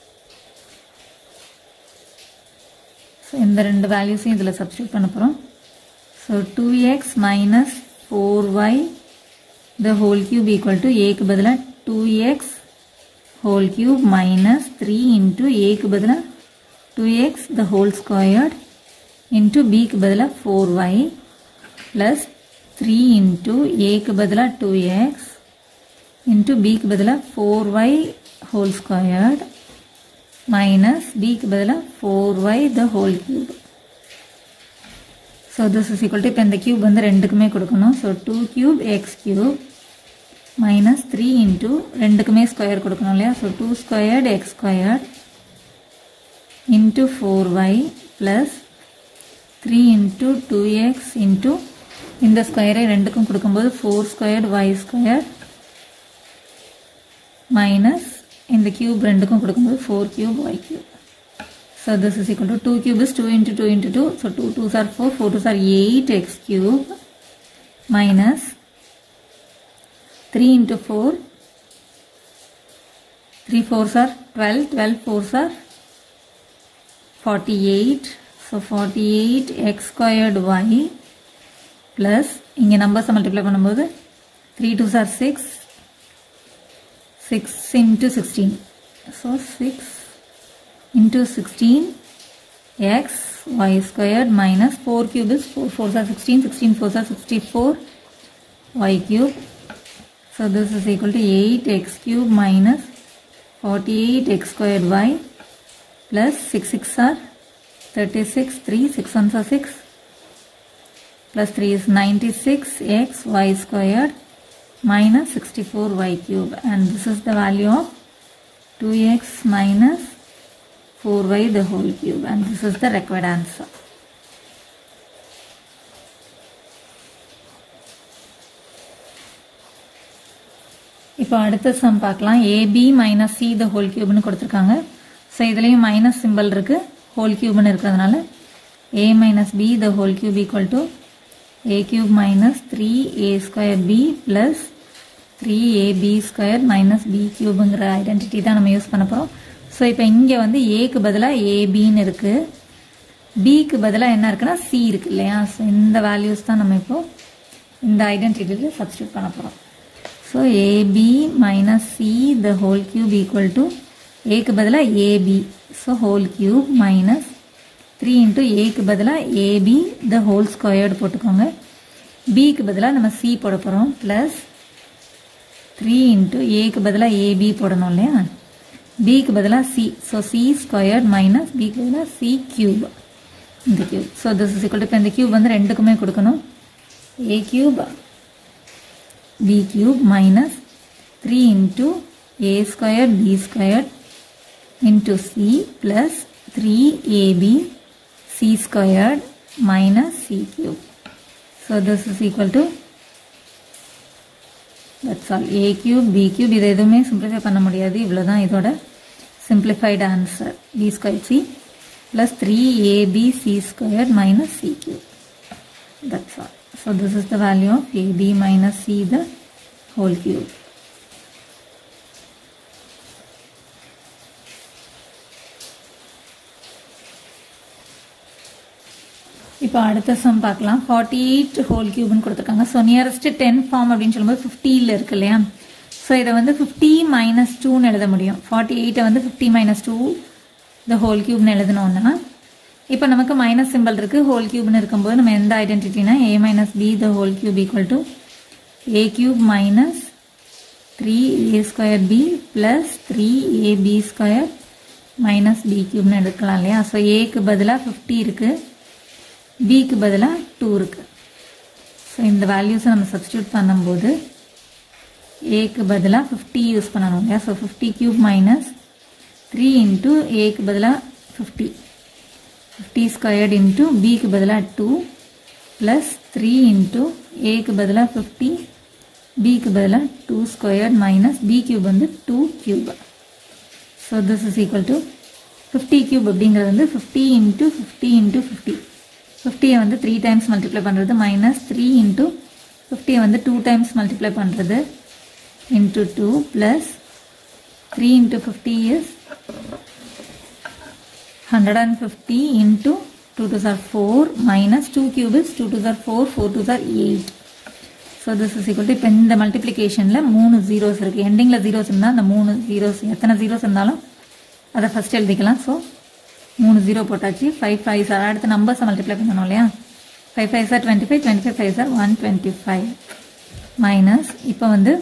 ஸோ இந்த ரெண்டு வேல்யூஸையும் இதில் சப்ஸ்டியூட் பண்ண போகிறோம் so two x minus four y the whole cube equal to ஏக்கு பதிலாக two x whole cube minus three into ஏக்கு பதிலாக two x the whole squared into b க்கு பதிலா 4y plus 3 into a க்கு பதிலா 2x into b க்கு பதிலா 4y whole squared minus b க்கு பதிலா 4y the whole cube. So this is equal to இப்போ இந்த cube வந்து ரெண்டுக்குமே கொடுக்கணும் so 2 cube x cube minus 3 into ரெண்டுக்குமே ஸ்கொயர் கொடுக்கணும் இல்லையா so 2 squared x squared into 4y plus 3 into 2x into இந்த ஸ்கொயரை ரெண்டுக்கும் கொடுக்கும்போது 4 ஸ்கொயர்டு y ஸ்கொயர் மைனஸ் இந்த கியூப் ரெண்டுக்கும் கொடுக்கும்போது 4 cube y cube so this is equal to two cube is two into two into two so two two sir four four two sir eight x cube minus three into four three four sir twelve twelve fours are forty eight so forty eight x squared y plus இங்கே நம்பர்ஸை multiply பண்ணும்போது three twos are six six into sixteen so six into sixteen x y squared minus four cube is four four are sixteen sixteen four are sixty four y cube so this is equal to eight x cube minus forty eight x squared y plus 6 6 are 36 3 6 ones are 6 plus 3 is 96 x y squared minus 64 y cube and this is the value of 2x minus 4y the whole cube and this is the required answer. இப்போ அடுத்த sum பார்க்கலாம் a b minus c the whole கியூப்னு கொடுத்துருக்காங்க so இதுலேயும் minus symbol இருக்குது whole கியூப்னு இருக்கிறதுனால a minus b the whole cube equal to a cube minus three a square b plus three a b square minus b கியூபுங்கிற identity தான் நம்ம use பண்ண போகிறோம் ஸோ இப்போ இங்கே வந்து ஏக்கு பதிலாக ஏபின்னு இருக்குது பிக்கு பதிலாக என்ன இருக்குன்னா சி இருக்கு இல்லையா ஸோ இந்த வேல்யூஸ் தான் நம்ம இப்போ இந்த ஐடென்டிட்டியில் சப்ஸ்டியூட் பண்ண போகிறோம் so a b minus c the whole cube equal to ஏக்கு பதிலாக a b so whole cube minus three into ஏக்கு பதிலாக ஏபி த ஹோல் ஸ்கொயர்டு போட்டுக்கோங்க பிக்கு பதிலாக நம்ம சி போட போகிறோம் ப்ளஸ் த்ரீ இன்ட்டு ஏக்கு பதிலாக ஏபி போடணும் இல்லையா பிக்கு பதிலாக c so c squared minus பிக்கு பதிலாக சி கியூப் இந்த cube so this is equal இப்போ இந்த கியூப் வந்து ரெண்டுக்குமே கொடுக்கணும் a cube B cube minus three into a squared b squared into c plus three a b c squared minus c cube so this is equal to that's all a cube B cube இது எதுவுமே simplify பண்ண முடியாது இவ்வளோ தான் இதோட simplified answer b square C plus three a b c square minus c cube that's all so this is the value of a b minus c the whole cube இப்போ அடுத்த sum பார்க்கலாம் ஃபார்ட்டி எயிட் ஹோல் கியூப்னு கொடுத்துருக்காங்க so nearest ten form அப்படின்னு சொல்லும்போது ஃபிஃப்டியில் இருக்கு இல்லையா ஸோ இதை வந்து ஃபிஃப்டி மைனஸ் டூன்னு எழுத முடியும் ஃபார்ட்டி எயிட்டை வந்து fifty minus two the whole கியூப்னு எழுதணும்னா இப்போ நமக்கு மைனஸ் சிம்பிள் இருக்குது ஹோல் கியூப்னு இருக்கும்போது நம்ம எந்த ஐடென்டிட்டினா a minus b the whole cube equal to a cube minus three a square b plus three a b square minus b கியூப்னு எடுக்கலாம் இல்லையா ஸோ ஏக்கு பதிலாக ஃபிஃப்டி இருக்குது பிக்கு பதிலாக டூ இருக்குது ஸோ இந்த வேல்யூஸை நம்ம சப்ஸ்டியூட் பண்ணும்போது ஏக்கு பதிலாக ஃபிஃப்டி யூஸ் பண்ணணும் இல்லையா so fifty cube minus three into ஏக்கு பதிலாக ஃபிஃப்டி ஃபிஃப்டி ஸ்கொயர்ட் இன்ட்டு பிக்கு பதிலாக டூ ப்ளஸ் த்ரீ இன்ட்டு ஏக்கு பதிலாக ஃபிஃப்டி பிக்கு பதிலாக two squared minus b cube வந்து two cube so this is equal to fifty cube அப்படிங்கிறது வந்து fifty into fifty into fifty ஃபிஃப்டியை வந்து த்ரீ டைம்ஸ் மல்டிப்ளை பண்ணுறது மைனஸ் த்ரீ இன்ட்டு ஃபிஃப்டியை வந்து டூ டைம்ஸ் மல்டிப்ளை பண்ணுறது into two plus three into fifty is hundred and fifty into two two sir four minus two cube is two two sir four four two sir eight so this is equal to இப்போ இந்த மல்டிப்ளிகேஷனில் மூணு zeros இருக்குது எண்டிங்கில் zeros இருந்தால் அந்த மூணு zeros எத்தனை zeros இருந்தாலும் அதை ஃபஸ்ட் எழுதிக்கலாம் ஸோ மூணு ஜீரோ போட்டாச்சு ஃபைவ் ஃபைவ் சார் அடுத்த நம்பர்ஸை மல்டிப்ளை பண்ணணும் இல்லையா five five sir twenty five twenty five five sir one twenty five minus இப்போ வந்து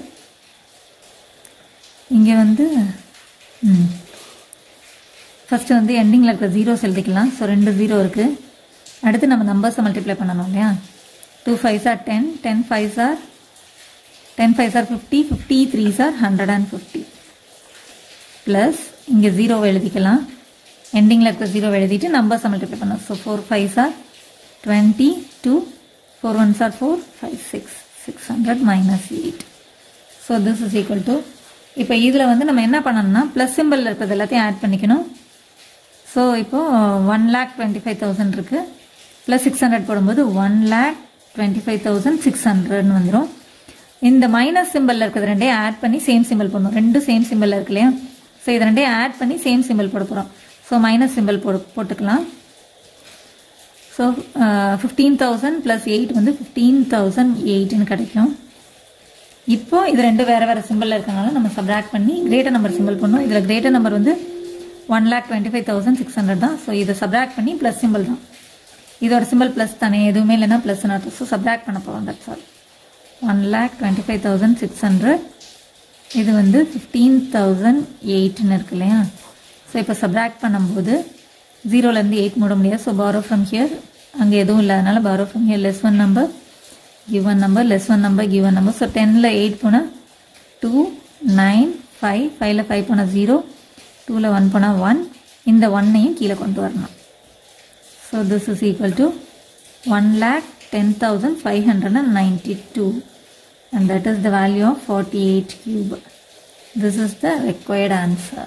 இங்கே வந்து ம் ஃபஸ்ட்டு வந்து எண்டிங்கில் இருக்கிற ஜீரோஸ் எழுதிக்கலாம் ஸோ ரெண்டு ஜீரோ இருக்குது அடுத்து நம்ம நம்பர்ஸை மல்டிப்ளை பண்ணணும் இல்லையா two five sir ten ten five sir ten five sir fifty fifty three sir hundred and fifty plus இங்கே ஜீரோவை எழுதிக்கலாம் எண்டிங்கில் இருக்கிற ஜீரோ எழுதிட்டு நம்பர்ஸை மல்டிப்ளை பண்ணணும் so four five sir twenty two four one are four five six six hundred minus eight so this is equal to இப்போ இதில் வந்து நம்ம என்ன பண்ணணும்னா ப்ளஸ் சிம்பிளில் இருக்கிறது எல்லாத்தையும் ஆட் பண்ணிக்கணும் ஸோ இப்போது one lakh twenty five thousand இருக்குது ப்ளஸ் சிக்ஸ் ஹண்ட்ரட் போடும்போது one lakh twenty five thousand six ஹண்ட்ரட்னு வந்துடும் இந்த மைனஸ் சிம்பிளில் இருக்கிறது ரெண்டையும் ஆட் பண்ணி சேம் சிம்பிள் போடணும் ரெண்டும் சேம் சிம்பிளில் இருக்கு இல்லையா ஸோ இது ரெண்டையும் ஆட் பண்ணி சேம் சிம்பிள் போட போகிறோம் ஸோ மைனஸ் சிம்பிள் போடு போட்டுக்கலாம் so fifteen thousand plus eight வந்து ஃபிஃப்டீன் தௌசண்ட் எயிட்னு கிடைக்கும் இப்போ இது ரெண்டு வேறு வேறு சிம்பிளில் இருக்கனால நம்ம சப்ராக்ட் பண்ணி கிரேட்டர் நம்பர் சிம்பிள் பண்ணோம் இதில் கிரேட்டர் நம்பர் வந்து one lakh twenty five thousand six hundred தான் ஸோ இதை சப்ராக்ட் பண்ணி ப்ளஸ் சிம்பிள் தான் இதோட சிம்பிள் ப்ளஸ் தானே எதுவுமே இல்லைன்னா ப்ளஸ்னு அர்த்தம் ஸோ சப்ராக்ட் பண்ண போகிறோம் that's all one lakh twenty five thousand six hundred இது வந்து ஃபிஃப்டீன் தௌசண்ட் எயிட்னு இருக்கு இல்லையா ஸோ இப்போ சப்ராக்ட் பண்ணும்போது ஜீரோலேருந்து எயிட் மூட முடியாது ஸோ பாரோ ஃப்ரம் ஹியர் அங்கே எதுவும் இல்லாதனால borrow from here less one number give one number less one number give one number so டெனில் எயிட் போனால் டூ நைன் ஃபைவ் ஃபைவ்ல ஃபைவ் போனால் ஜீரோ டூவில் ஒன் போனால் ஒன் இந்த ஒன்னையும் கீழே கொண்டு வரணும் so this is equal to one lakh ten thousand five hundred and ninety two and that is the value of 48 cube. This is the required answer.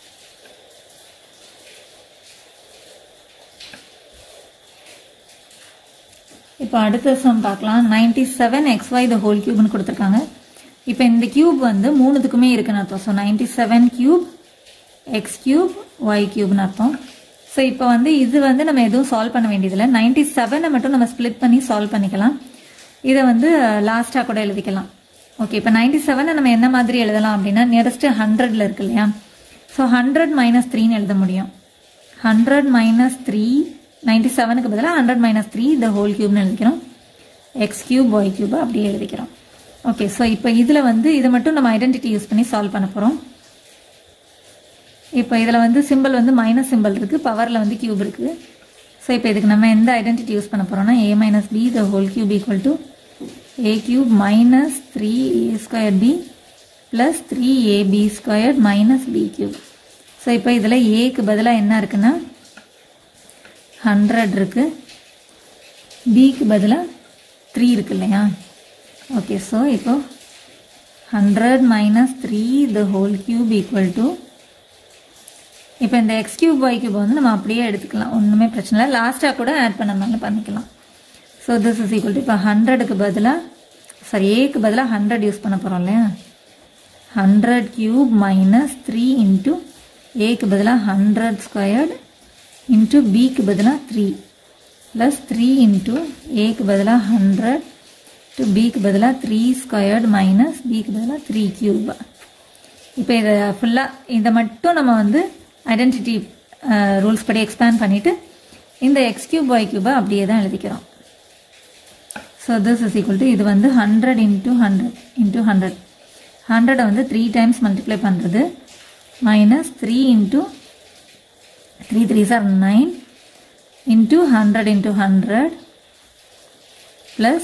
இப்போ அடுத்த சம் பார்க்கலாம் ninety seven x y the whole கியூப்னு கொடுத்துருக்காங்க இப்போ இந்த cube வந்து மூணுத்துக்குமே இருக்குன்னு அர்த்தம் so ninety seven cube x cube y கியூப்னு அர்த்தம் ஸோ இப்போ வந்து இது வந்து நம்ம எதுவும் சால்வ் பண்ண வேண்டியதில்லை நைன்டி செவனை மட்டும் நம்ம ஸ்ப்ளிட் பண்ணி சால்வ் பண்ணிக்கலாம் இதை வந்து லாஸ்ட்டாக கூட எழுதிக்கலாம் ஓகே இப்போ நைன்டி செவனை நம்ம என்ன மாதிரி எழுதலாம் அப்படின்னா நியரஸ்ட் ஹண்ட்ரட்ல இருக்கு இல்லையா ஸோ ஹண்ட்ரட் மைனஸ் த்ரீன்னு எழுத முடியும் ஹண்ட்ரட் மைனஸ் த்ரீ நைன்டி செவனுக்கு பதிலாக hundred minus three the whole கியூப்னு எழுதிக்கிறோம் எக்ஸ் கியூப் ஒய் கியூப் அப்படியே எழுதிக்கிறோம் ஓகே ஸோ இப்போ இதில் வந்து இதை மட்டும் நம்ம ஐடென்டிட்டி யூஸ் பண்ணி சால்வ் பண்ண போகிறோம் இப்போ இதில் வந்து சிம்பிள் வந்து மைனஸ் சிம்பிள் இருக்குது பவரில் வந்து கியூப் இருக்குது ஸோ இப்போ இதுக்கு நம்ம எந்த ஐடென்டிட்டி யூஸ் பண்ண போகிறோம்னா a minus b the whole cube equal to a cube minus three a square b plus three a b square minus b cube so இப்போ இதில் ஏக்கு பதிலாக என்ன இருக்குன்னா ஹண்ட்ரட் இருக்குது பிக்கு பதிலாக த்ரீ இருக்கு இல்லையா ஓகே ஸோ இப்போ hundred minus three the whole cube equal to இப்போ இந்த எக்ஸ் கியூப் ஒய் கியூப் வந்து நம்ம அப்படியே எடுத்துக்கலாம் ஒன்றுமே பிரச்சனை இல்லை லாஸ்ட்டாக கூட ஆட் பண்ணாலும் பண்ணிக்கலாம் so this is equal to இப்போ ஹண்ட்ரடுக்கு பதிலாக சாரி ஏக்கு பதிலாக ஹண்ட்ரட் யூஸ் பண்ண போகிறோம் இல்லையா hundred cube minus three into ஏக்கு பதிலாக ஹண்ட்ரட் ஸ்கொயர்டு இன்ட்டு பிக்கு பதிலாக த்ரீ ப்ளஸ் த்ரீ இன்ட்டு ஏக்கு பதிலாக ஹண்ட்ரட் டு பிக்கு பதிலாக த்ரீ ஸ்கொயர்டு மைனஸ் பிக்கு பதிலாக த்ரீ கியூப் இப்போ இதை ஃபுல்லாக இதை மட்டும் நம்ம வந்து ஐடென்டிட்டி ரூல்ஸ் படி எக்ஸ்பேண்ட் பண்ணிவிட்டு இந்த எக்ஸ் கியூப் ஒய் கியூபை அப்படியே தான் எழுதிக்கிறோம் so this is equal to இது வந்து hundred into hundred into hundred ஹண்ட்ரடை வந்து த்ரீ டைம்ஸ் மல்டிப்ளை பண்ணுறது minus three into three three sir nine into hundred into hundred plus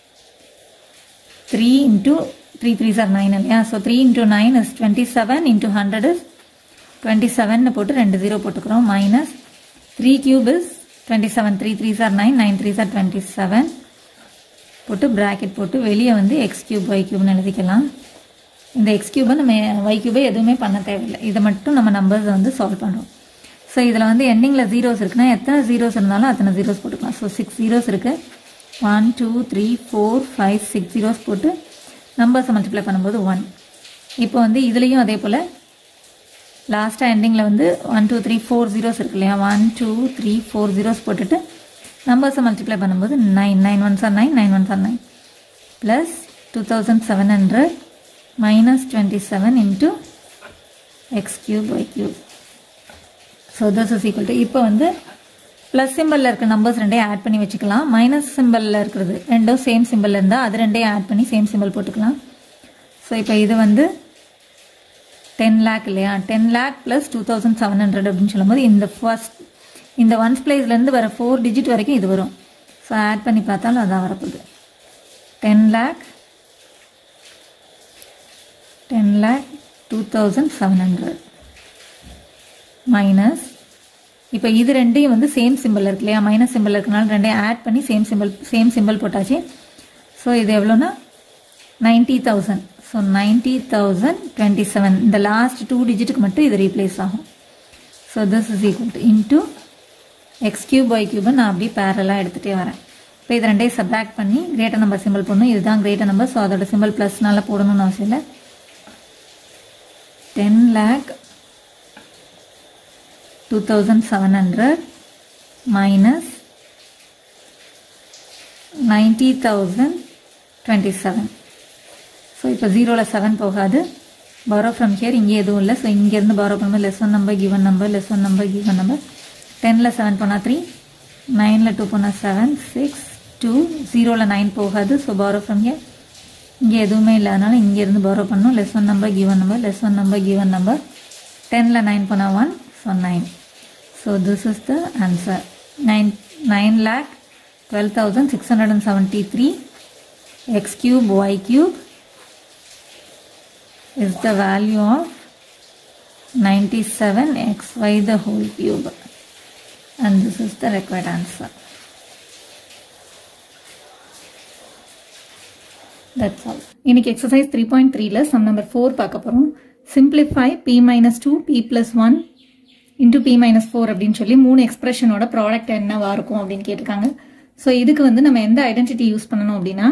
three into three three sir nine இல்லையா so three into nine is twenty seven into hundred is twenty seven போட்டு ரெண்டு zero போட்டுக்கிறோம் minus three cube is twenty seven three three sir nine nine three sir twenty seven போட்டு bracket போட்டு வெளியே வந்து X cube y கியூப்னு எழுதிக்கலாம் இந்த X கியூபை நம்ம ஒய் கியூபை எதுவுமே பண்ண தேவையில்லை இதை மட்டும் நம்ம நம்பர்ஸை வந்து சால்வ் பண்ணுறோம் ஸோ இதில் வந்து எண்டிங்கில் ஜீரோஸ் இருக்குன்னா எத்தனை ஜீரோஸ் இருந்தாலும் அத்தனை ஜீரோஸ் போட்டுக்கலாம் ஸோ சிக்ஸ் ஜீரோஸ் இருக்குது one two three four five six zeros போட்டு நம்பர்ஸை மல்டிப்ளை பண்ணும்போது ஒன் இப்போ வந்து இதுலேயும் அதே போல் லாஸ்ட்டாக எண்டிங்கில் வந்து one two three four zeros இருக்கு இல்லையா one two three four zeros போட்டுட்டு நம்பர்ஸை மல்டிப்ளை பண்ணும்போது nine nine one are nine nine one are nine plus two thousand seven hundred minus twenty seven into x cube y cube so this is equal to இப்போ வந்து plus சிம்பிளில் இருக்க numbers ரெண்டையும் add பண்ணி வச்சுக்கலாம் minus சிம்பிளில் இருக்கிறது ரெண்டும் same symbol இருந்தால் அது ரெண்டையும் ஆட் பண்ணி சேம் சிம்பிள் போட்டுக்கலாம் ஸோ இப்போ இது வந்து டென் லேக் இல்லையா ten lakh plus two thousand seven hundred அப்படின்னு சொல்லும்போது இந்த ஃபர்ஸ்ட் இந்த ஒன்ஸ் பிளேஸ்லேருந்து வர ஃபோர் டிஜிட் வரைக்கும் இது வரும் ஸோ ஆட் பண்ணி பார்த்தாலும் அதான் வரப்போகுது ten lakh ten lakh two thousand seven hundred minus இப்போ இது ரெண்டையும் வந்து சேம் சிம்பிள் இருக்கு இல்லையா மைனஸ் சிம்பிள் இருக்கனால ரெண்டையும் ஆட் பண்ணி சேம் சிம்பிள் சேம் சிம்பிள் போட்டாச்சு ஸோ இது எவ்வளோனா ninety thousand so ninety thousand twenty seven இந்த லாஸ்ட் டூ டிஜிட்டுக்கு மட்டும் இது ரீப்ளேஸ் ஆகும் so this is equal to into x cube y கியூபை நான் அப்படியே பேரலாக எடுத்துகிட்டே வரேன் இப்போ இது ரெண்டையும் சப்ராக்ட் பண்ணி கிரேட்டர் நம்பர் சிம்பிள் போடணும் இதுதான் கிரேட்டர் நம்பர் ஸோ அதோட சிம்பிள் ப்ளஸ்னால போடணும்னு அவசியம் இல்லை ten lakh two thousand seven hundred minus ninety thousand twenty seven so இப்போ ஜீரோவில் செவன் போகாது பாரோ ஃப்ரம் ஹியர் இங்கே எதுவும் இல்லை ஸோ இங்கேருந்து பாரோ பண்ணும்போது less one number given number less one number given number டெனில் செவன் போனால் த்ரீ நைனில் டூ போனால் செவன் சிக்ஸ் டூ ஜீரோவில் நைன் போகாது ஸோ பாரோ ஃப்ரம் ஹியர் இங்கே எதுவுமே இல்லை அதனால் இங்கேருந்து பாரோ பண்ணணும் less one number given number less one number given number டெனில் நைன் போனால் one so nine so this is the answer nine nine lakh twelve thousand six hundred and seventy three X cube y cube is the value of 97xy the whole cube and this is the required answer that's all இன்னைக்கு exercise three point த்ரீல sum number four பார்க்க போகிறோம் simplify p minus two B plus one into B minus four அப்படின்னு சொல்லி மூணு எக்ஸ்பிரஷனோட product என்னவா இருக்கும் அப்படின்னு கேட்டிருக்காங்க ஸோ இதுக்கு வந்து நம்ம எந்த ஐடென்டிட்டி யூஸ் பண்ணணும் அப்படின்னா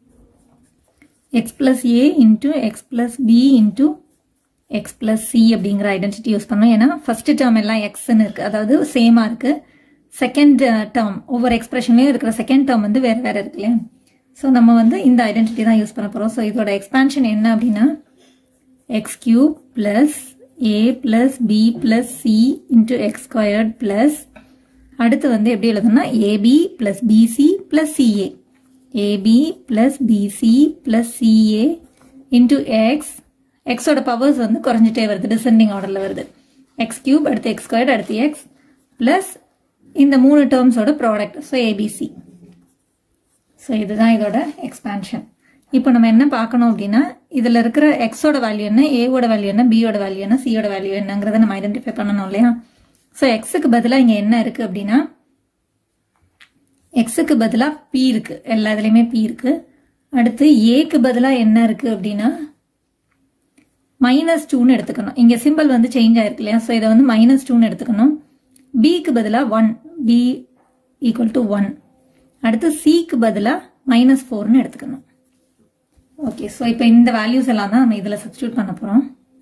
x plus a into x plus b into x plus c அப்படிங்கிற ஐடென்டிட்டி யூஸ் பண்ணோம் ஏன்னா ஃபர்ஸ்ட் டேர்ம் எல்லாம் எக்ஸ்ன்னு இருக்கு அதாவது சேமா இருக்கு செகண்ட் டேர்ம் ஒவ்வொரு எக்ஸ்பிரஷன்லயும் இருக்கிற செகண்ட் டேர்ம் வந்து வேற வேற இருக்கு இல்லையா ஸோ நம்ம வந்து இந்த ஐடென்டிட்டி தான் யூஸ் பண்ண போறோம் ஸோ இதோட எக்ஸ்பான்ஷன் என்ன அப்படின்னா x cube plus a plus b plus c into x squared plus அடுத்து வந்து எப்படி எழுதணும்னா a b plus b c plus c a a b plus b c plus c a into x எக்ஸோட பவர்ஸ் வந்து குறைஞ்சிட்டே வருது டிசெண்டிங் ஆர்டரில் வருது எக்ஸ் கியூப் அடுத்து எக்ஸ் ஸ்கொயர்ட் அடுத்து எக்ஸ் ப்ளஸ் இந்த மூணு டேர்ம்ஸோட ப்ராடக்ட் ஸோ ஏபிசி ஸோ இதுதான் இதோட எக்ஸ்பான்ஷன் இப்போ நம்ம என்ன பார்க்கணும் அப்படின்னா இதில் இருக்கிற எக்ஸோட வேல்யூ என்ன ஏவோட வேல்யூ என்ன பியோட வேல்யூ என்ன சியோட வேல்யூ என்னங்கிறத நம்ம ஐடென்டிஃபை பண்ணணும் இல்லையா ஸோ எக்ஸுக்கு பதிலாக இங்கே என்ன இருக்குது அப்படின்னா எக்ஸுக்கு பதிலாக பி இருக்குது எல்லா இதுலேயுமே பி இருக்குது அடுத்து ஏக்கு பதிலாக என்ன இருக்குது அப்படின்னா மைனஸ் டூன்னு எடுத்துக்கணும் இங்கே சிம்பிள் வந்து சேஞ்ச் ஆயிருக்கு இல்லையா ஸோ இதை வந்து மைனஸ் டூன்னு எடுத்துக்கணும் பிக்கு பதிலாக one b equal to one அடுத்து சிக்கு பதிலாக மைனஸ் ஃபோர்னு எடுத்துக்கணும் ஓகே ஸோ இப்போ இந்த வேல்யூஸ் எல்லாம் தான் நம்ம இதில் சப்ஸ்டியூட் பண்ண போகிறோம்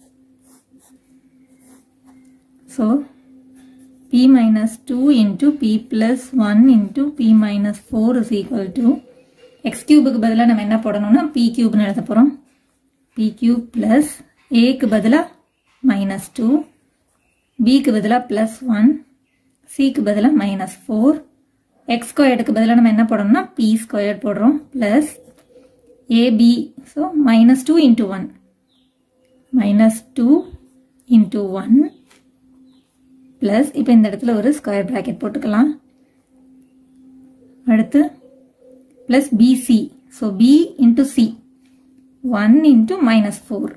so p minus 2 into p plus 1 into p minus 4 is equal to x cube பதிலாக நம்ம என்ன போடணும்னா p cube எழுத போகிறோம் p cube plus a க்கு பதிலாக minus 2 b க்கு பதிலாக plus 1 c க்கு பதிலாக minus 4 x ஸ்கொயர்டுக்கு பதிலாக நம்ம என்ன போடணும்னா p ஸ்கொயர்ட் போடுறோம் plus ab so minus 2 into 1 minus 2 into 1 plus இப்போ இந்த இடத்துல ஒரு ஸ்கொயர் ப்ராக்கெட் போட்டுக்கலாம் அடுத்து plus b c so b into c one into minus four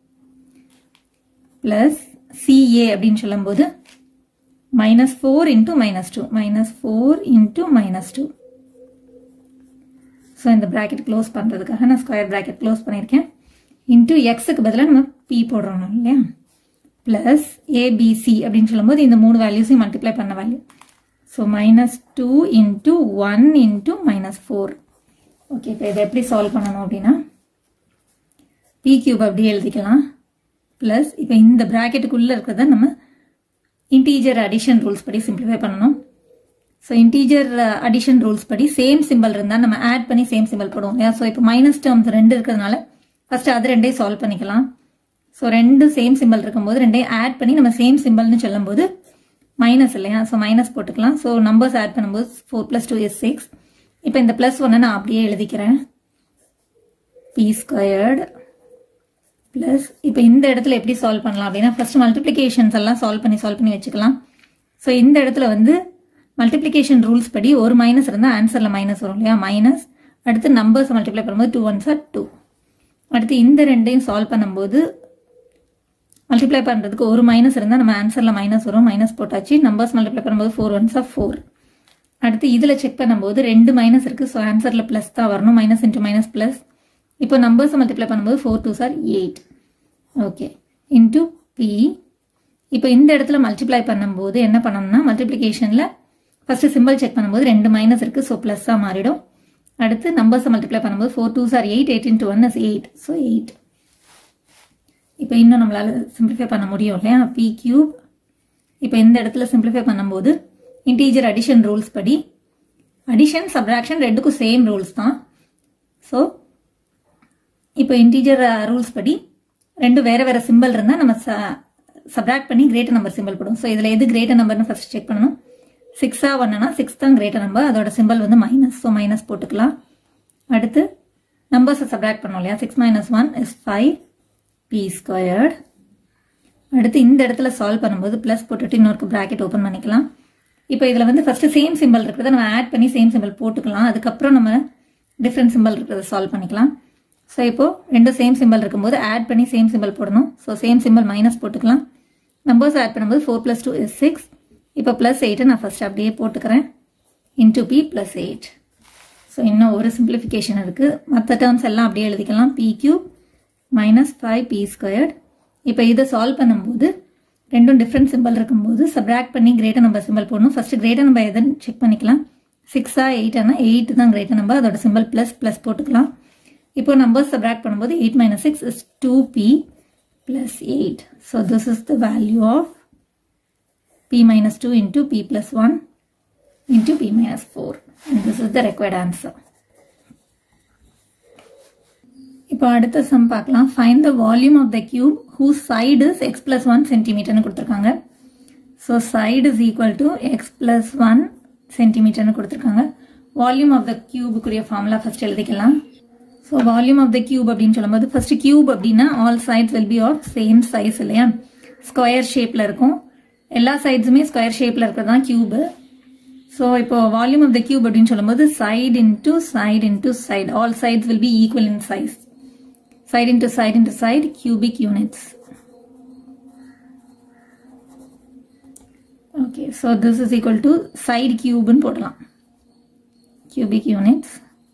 plus c a அப்படின்னு சொல்லும்போது minus four into minus two minus four into minus two so இந்த bracket close பண்ணுறதுக்காக நான் ஸ்கொயர் ப்ராக்கெட் க்ளோஸ் பண்ணியிருக்கேன் இன்ட்டு எக்ஸுக்கு பதிலாக நம்ம பி போடுறோம் இல்லையா பிளஸ் ஏபிசி அப்படின்னு சொல்லும்போது இந்த மூணு வேல்யூஸையும் மல்டிப்ளை பண்ண value so minus two into one into minus four okay இப்போ இதை எப்படி சால்வ் பண்ணணும் அப்படின்னா பி கியூப் அப்படியே எழுதிக்கலாம் ப்ளஸ் இப்போ இந்த ப்ராக்கெட்டுக்குள்ளே இருக்கிறத நம்ம இன்டீஜர் அடிஷன் ரூல்ஸ் படி சிம்பிளிஃபை பண்ணணும் ஸோ இன்டீஜர் அடிஷன் ரூல்ஸ் படி சேம் சிம்பிள் இருந்தால் நம்ம ஆட் பண்ணி சேம் சிம்பிள் போடுவோம் இல்லையா ஸோ இப்போ மைனஸ் டேர்ம்ஸ் ரெண்டு இருக்கிறதுனால ஃபஸ்ட்டு அது ரெண்டையும் சால்வ் பண்ணிக்கலாம் ஸோ ரெண்டு சேம் சிம்பிள் இருக்கும்போது ரெண்டையும் ஆட் பண்ணி நம்ம சேம் சிம்பிள்னு சொல்லும்போது மைனஸ் இல்லையா ஸோ மைனஸ் போட்டுக்கலாம் ஸோ நம்பர்ஸ் ஆட் பண்ணும்போது four plus two is six இப்போ இந்த ப்ளஸ் ஒன்னை நான் அப்படியே எழுதிக்கிறேன் பி ஸ்கொயர்டு ப்ளஸ் இப்போ இந்த இடத்துல எப்படி சால்வ் பண்ணலாம் அப்படின்னா ஃபர்ஸ்ட் மல்டிப்ளிகேஷன்ஸ் எல்லாம் சால்வ் பண்ணி சால்வ் பண்ணி வச்சுக்கலாம் ஸோ இந்த இடத்துல வந்து மல்டிப்ளிகேஷன் ரூல்ஸ் படி ஒரு மைனஸ் இருந்தால் ஆன்சரில் மைனஸ் வரும் இல்லையா மைனஸ் அடுத்து நம்பர்ஸ் மல்டிப்ளை பண்ணும்போது டூ ஒன்ஸ் ஆர் டூ அடுத்து இந்த ரெண்டையும் சால்வ் பண்ணும்போது மல்டிப்ளை பண்ணுறதுக்கு ஒரு மைனஸ் இருந்தால் நம்ம ஆன்சரில் மைனஸ் வரும் மைனஸ் போட்டாச்சு நம்பர்ஸ் மல்டிப்ளை பண்ணும்போது ஃபோர் ஒன்ஸ் ஆஃப் ஃபோர் அடுத்து இதில் செக் பண்ணும்போது ரெண்டு மைனஸ் இருக்குது ஸோ ஆன்சரில் ப்ளஸ் தான் வரணும் மைனஸ் இன்ட்டு மைனஸ் ப்ளஸ் இப்போ நம்பர்ஸ் மல்டிப்ளை பண்ணும்போது four two sir eight okay into b இப்போ இந்த இடத்துல மல்டிப்ளை பண்ணும்போது என்ன பண்ணணும்னா மல்டிப்ளிகேஷனில் ஃபஸ்ட்டு சிம்பிள் செக் பண்ணும்போது ரெண்டு மைனஸ் இருக்குது ஸோ ப்ளஸ்ஸாக மாறிடும் அடுத்து நம்பர்ஸை மல்டிப்ளை பண்ணும்போது four two sir eight eight into one is eight so eight இப்போ இன்னும் நம்மளால் சிம்பிளிஃபை பண்ண முடியும் இல்லையா பி கியூப் இப்போ இந்த இடத்துல சிம்பிளிஃபை பண்ணும்போது இன்டீஜர் அடிஷன் ரூல்ஸ் படி அடிஷன் சப்ராக்ஷன் ரெண்டுக்கும் சேம் ரூல்ஸ் தான் ஸோ இப்போ இன்டீஜர் ரூல்ஸ் படி ரெண்டு வேற வேற சிம்பிள் இருந்தால் நம்ம சப்ராக்ட் பண்ணி கிரேட்டர் நம்பர் சிம்பிள் போடும் ஸோ இதில் எது கிரேட்டர் நம்பர்னு ஃபர்ஸ்ட் செக் பண்ணணும் சிக்ஸா ஒன்னுனா சிக்ஸ் தான் கிரேட்டர் நம்பர் அதோட சிம்பிள் வந்து மைனஸ் ஸோ மைனஸ் போட்டுக்கலாம் அடுத்து நம்பர்ஸை சப்ராக்ட் பண்ணோம் இல்லையா six minus one is five b squared அடுத்து இந்த இடத்துல சால்வ் பண்ணும்போது ப்ளஸ் போட்டுட்டு இன்னொரு ப்ராக்கெட் ஓப்பன் பண்ணிக்கலாம் இப்போ இதில் வந்து ஃபஸ்ட்டு சேம் சிம்பிள் இருக்கிறத நம்ம ஆட் பண்ணி சேம் சிம்பிள் போட்டுக்கலாம் அதுக்கப்புறம் நம்ம டிஃப்ரெண்ட் சிம்பிள் இருக்கிறத சால்வ் பண்ணிக்கலாம் ஸோ இப்போது ரெண்டும் சேம் சிம்பிள் இருக்கும்போது ஆட் பண்ணி சேம் சிம்பிள் போடணும் ஸோ சேம் சிம்பிள் மைனஸ் போட்டுக்கலாம் நம்பர்ஸ் ஆட் பண்ணும்போது four plus two is six இப்போ ப்ளஸ் எயிட்டை நான் ஃபஸ்ட் அப்படியே போட்டுக்கிறேன் into b plus eight so இன்னும் ஒரு சிம்பிளிஃபிகேஷன் இருக்குது மற்ற டேர்ம்ஸ் எல்லாம் அப்படியே எழுதிக்கலாம் b cube minus five b squared இப்போ இதை சால்வ் பண்ணும்போது ரெண்டும் டிஃப்ரெண்ட் சிம்பிள் இருக்கும்போது சப்ராக்ட் பண்ணி கிரேட்டர் நம்பர் சிம்பிள் போடணும் ஃபர்ஸ்ட் கிரேட்டர் நம்பர் எதுன்னு செக் பண்ணிக்கலாம் சிக்ஸா எயிட்டானா எயிட் தான் கிரேட்டர் நம்பர் அதோட சிம்பிள் ப்ளஸ் ப்ளஸ் போட்டுக்கலாம் இப்போ நம்பர் சப்ராக்ட் பண்ணும்போது eight minus six is two B plus eight so this is the value of b minus two into b plus one into B minus four and this is the required answer இப்போ அடுத்த sum பார்க்கலாம் find the volume of the cube whose side is X plus one சென்டிமீட்டர்னு கொடுத்துருக்காங்க so side is equal to x plus one சென்டிமீட்டர்னு கொடுத்துருக்காங்க volume of the கியூபுக்குரிய formula first எழுதிக்கலாம் so volume of the cube அப்படின்னு சொல்லும்போது first cube அப்படின்னா all sides will be of same size இல்லையா ஸ்கொயர் ஷேப்பில் இருக்கும் எல்லா சைட்ஸுமே ஸ்கொயர் ஷேப்பில் இருக்கிறது தான் கியூபு ஸோ இப்போ வால்யூம் ஆஃப் த கியூப் அப்படின்னு சொல்லும்போது side into side into side all sides will be equal in size side into side into side cubic units okay so this is equal to side கியூப்னு போடலாம் cubic units.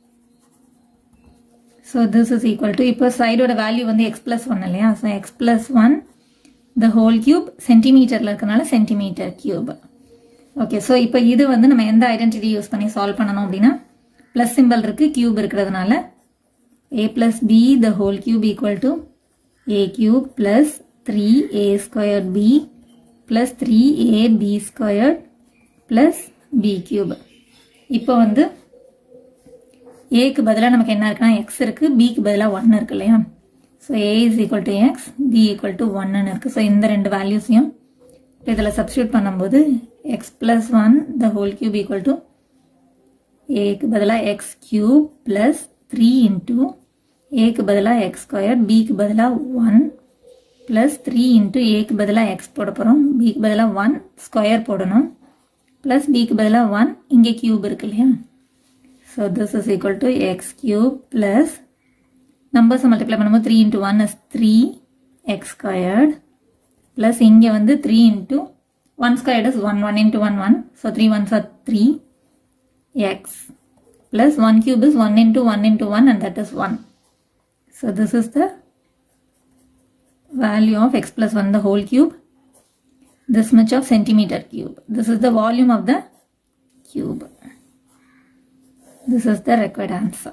So this is equal to, இப்போ சைடோட value வந்து x plus 1 இல்லையா so x plus 1 the whole cube சென்டிமீட்டரில் இருக்கனால centimetre cube okay so இப்போ இது வந்து நம்ம எந்த ஐடென்டிட்டி யூஸ் பண்ணி சால்வ் பண்ணணும் அப்படின்னா ப்ளஸ் சிம்பிள் இருக்கு கியூப் இருக்கிறதுனால a plus b the whole cube equal to a cube plus 3a squared b plus 3ab squared plus b cube இப்போ வந்து ஏக்கு பதிலாக நமக்கு என்ன இருக்குன்னா எக்ஸ் இருக்கு பிக்கு பதிலாக ஒன் இருக்கு இல்லையா so a is equal to x b equal to ஒன்னு இருக்கு ஸோ இந்த ரெண்டு வேல்யூஸையும் இப்போ இதில் சப்ஸ்டியூட் பண்ணும்போது x plus one the whole cube equal to ஏக்கு பதிலாக x cube plus three into ஏக்கு பதிலாக எக்ஸ் ஸ்கொயர் பிக்கு பதிலாக ஒன் பிளஸ் த்ரீ இன்டூ ஏக்கு பதிலாக எக்ஸ் போட போகிறோம் பிக்கு பதிலாக ஒன் ஸ்கொயர் போடணும் பிளஸ் பிக்கு பதிலாக ஒன் இங்கே கியூப் இருக்கு இல்லையா so this is equal to x cube plus நம்பர்ஸை மல்டிப்ளை பண்ணும்போது three into one is three x squared plus இங்கே வந்து three into one squared is one one into one one so three ones are three x plus one cube is one into one into one and that is one so this is the value of x plus 1 the whole cube this much of centimeter cube this is the volume of the cube this is the required answer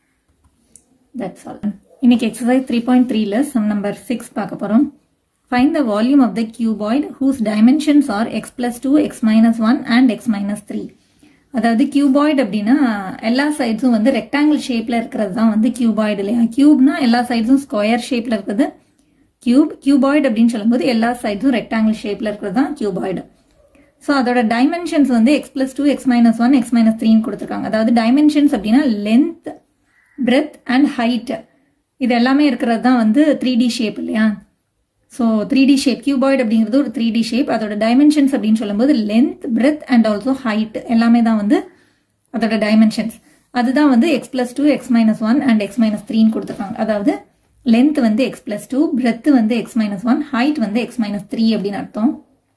that's all இன்னைக்கு exercise 3.3ல sum number 6 பார்க்க போறோம் find the volume of the cuboid whose dimensions are x plus 2 x minus 1 and x minus 3 அதாவது cuboid அப்படின்னா எல்லா சைட்ஸும் வந்து rectangle ஷேப்ல இருக்கிறது தான் வந்து கியூபாய்டு இல்லையா கியூப்னா எல்லா சைட்ஸும் ஸ்கொயர் ஷேப்ல இருக்கிறது கியூப் கியூபாய்டு அப்படின்னு சொல்லும்போது எல்லா சைட்ஸும் ரெக்டாங்கிள் ஷேப்ல இருக்கிறது தான் கியூபாய்டு ஸோ அதோட டைமென்ஷன்ஸ் வந்து x plus two x minus one x minus த்ரீன்னு கொடுத்துருக்காங்க அதாவது டைமென்ஷன்ஸ் அப்படின்னா லென்த் பிரெத் அண்ட் ஹைட் இது எல்லாமே இருக்கிறது தான் வந்து த்ரீ டி ஷேப் இல்லையா so three D shape cuboid அப்படிங்கிறது ஒரு த்ரீ டி ஷேப் அதோட டைமென்ஷன்ஸ் அப்படின்னு சொல்லும்போது length breadth and also height எல்லாமே தான் வந்து அதோட டைமென்ஷன்ஸ் அதுதான் வந்து x plus two x minus one and x minus த்ரீன்னு கொடுத்துருக்காங்க அதாவது லென்த் வந்து எக்ஸ் பிளஸ் டூ பிரெத் வந்து எக்ஸ் மைனஸ் ஒன் ஹைட் வந்து எக்ஸ் மைனஸ் த்ரீ அப்படின்னு அர்த்தம்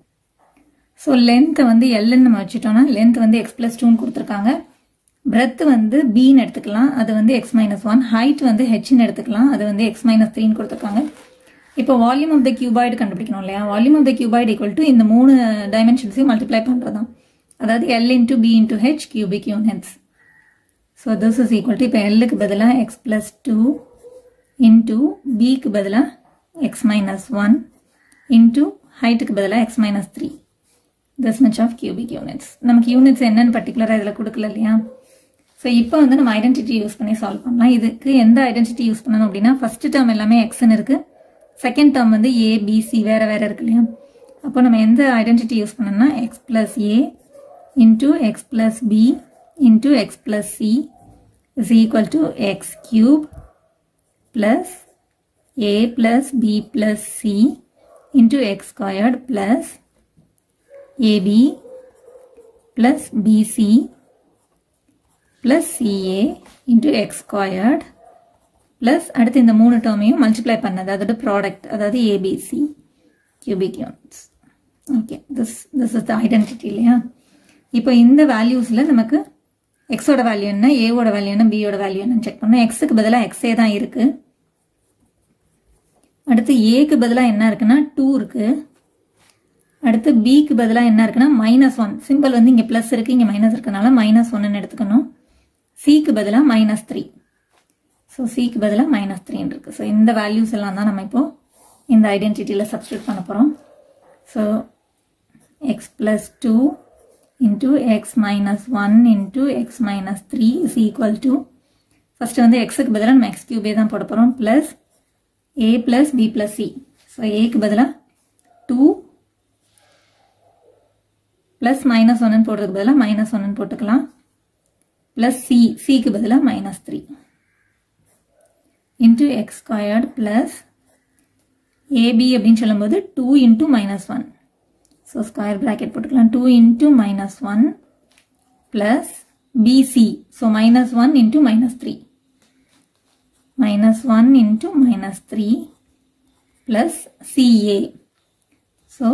ஸோ லென்த்தை வந்து எல்லுன்னு நம்ம வச்சுட்டோம்னா லென்த் வந்து எக்ஸ் பிளஸ் டூன்னு கொடுத்துருக்காங்க பிரெத் வந்து பின்னு எடுத்துக்கலாம் அது வந்து எக்ஸ் மைனஸ் ஒன் ஹைட் வந்து ஹெச்னு எடுத்துக்கலாம் அது வந்து எக்ஸ் மைனஸ் த்ரீன்னு கொடுத்துருக்காங்க இப்போ வால்யூம் ஆஃப் த கியூபாய்டு கண்டுபிடிக்கணும் இல்லையா volume of the cuboid equal to இந்த மூணு டைமென்ஷன்ஸையும் மல்டிப்ளை பண்ணுறதான் அதாவது l into b into h cubic units so this is equal to இப்போ எல்லுக்கு பதிலாக எக்ஸ் பிளஸ் டூ இன்டூ பிக்கு பதிலாக எக்ஸ் மைனஸ் ஒன் இன்டூ ஹைட்டுக்கு பதிலாக x minus three this much of cubic units நமக்கு யூனிட்ஸ் என்னன்னு பர்டிகுலராக இதில் கொடுக்கல இல்லையா ஸோ இப்போ வந்து நம்ம ஐடென்டிட்டி யூஸ் பண்ணி சால்வ் பண்ணலாம் இதுக்கு எந்த ஐடென்டிட்டி யூஸ் பண்ணணும் அப்படின்னா ஃபர்ஸ்ட் டேர்ம் எல்லாமே எக்ஸ்ன்னு இருக்கு செகண்ட் டேர்ம் வந்து ஏ பிசி வேற வேற இருக்கு இல்லையா அப்போ நம்ம எந்த ஐடென்டிட்டி யூஸ் பண்ணோம்னா x plus a into x plus b into x plus c is equal to x cube plus a plus b plus c into x squared plus ab plus bc plus ca into x squared plus அடுத்து இந்த மூணு டேர்மையும் multiply பண்ணது அதோட product அதாவது abc cubic units okay this this is the identity இல்லையா இப்போ இந்த வேல்யூஸில் நமக்கு எக்ஸோட வேல்யூ என்ன ஏவோட வேல்யூ என்ன பியோட வேல்யூ என்னன்னு செக் பண்ணோம் எக்ஸுக்கு பதிலாக எக்ஸே தான் இருக்கு அடுத்து ஏக்கு பதிலாக என்ன இருக்குன்னா டூ இருக்கு அடுத்து பிக்கு பதிலாக என்ன இருக்குன்னா மைனஸ் ஒன் சிம்பிள் வந்து இங்கே ப்ளஸ் இருக்கு இங்கே மைனஸ் இருக்கனால மைனஸ் ஒன்னு எடுத்துக்கணும் சிக்கு பதிலாக மைனஸ் த்ரீ ஸோ சிக்கு பதிலாக மைனஸ் த்ரீன்னு இருக்கு ஸோ இந்த வேல்யூஸ் எல்லாம் தான் நம்ம இப்போ இந்த ஐடென்டிட்டியில் சப்ஸ்டியூட் பண்ண போகிறோம் so x plus two into x minus one into x minus three is equal to first வந்து எக்ஸுக்கு பதிலாக நம்ம எக்ஸ் கியூபே தான் போட போகிறோம் plus a plus b plus c so ஏக்கு பதிலாக டூ ப்ளஸ் மைனஸ் ஒன்னு போடுறதுக்கு பதிலாக மைனஸ் ஒன்னு போட்டுக்கலாம் பிளஸ் சி சிக்கு பதிலாக minus three into x squared plus ab அப்படின்னு சொல்லும்போது two into minus one so square bracket போட்டுக்கலாம் two into minus one plus bc so minus one into minus three minus one into minus three plus ca so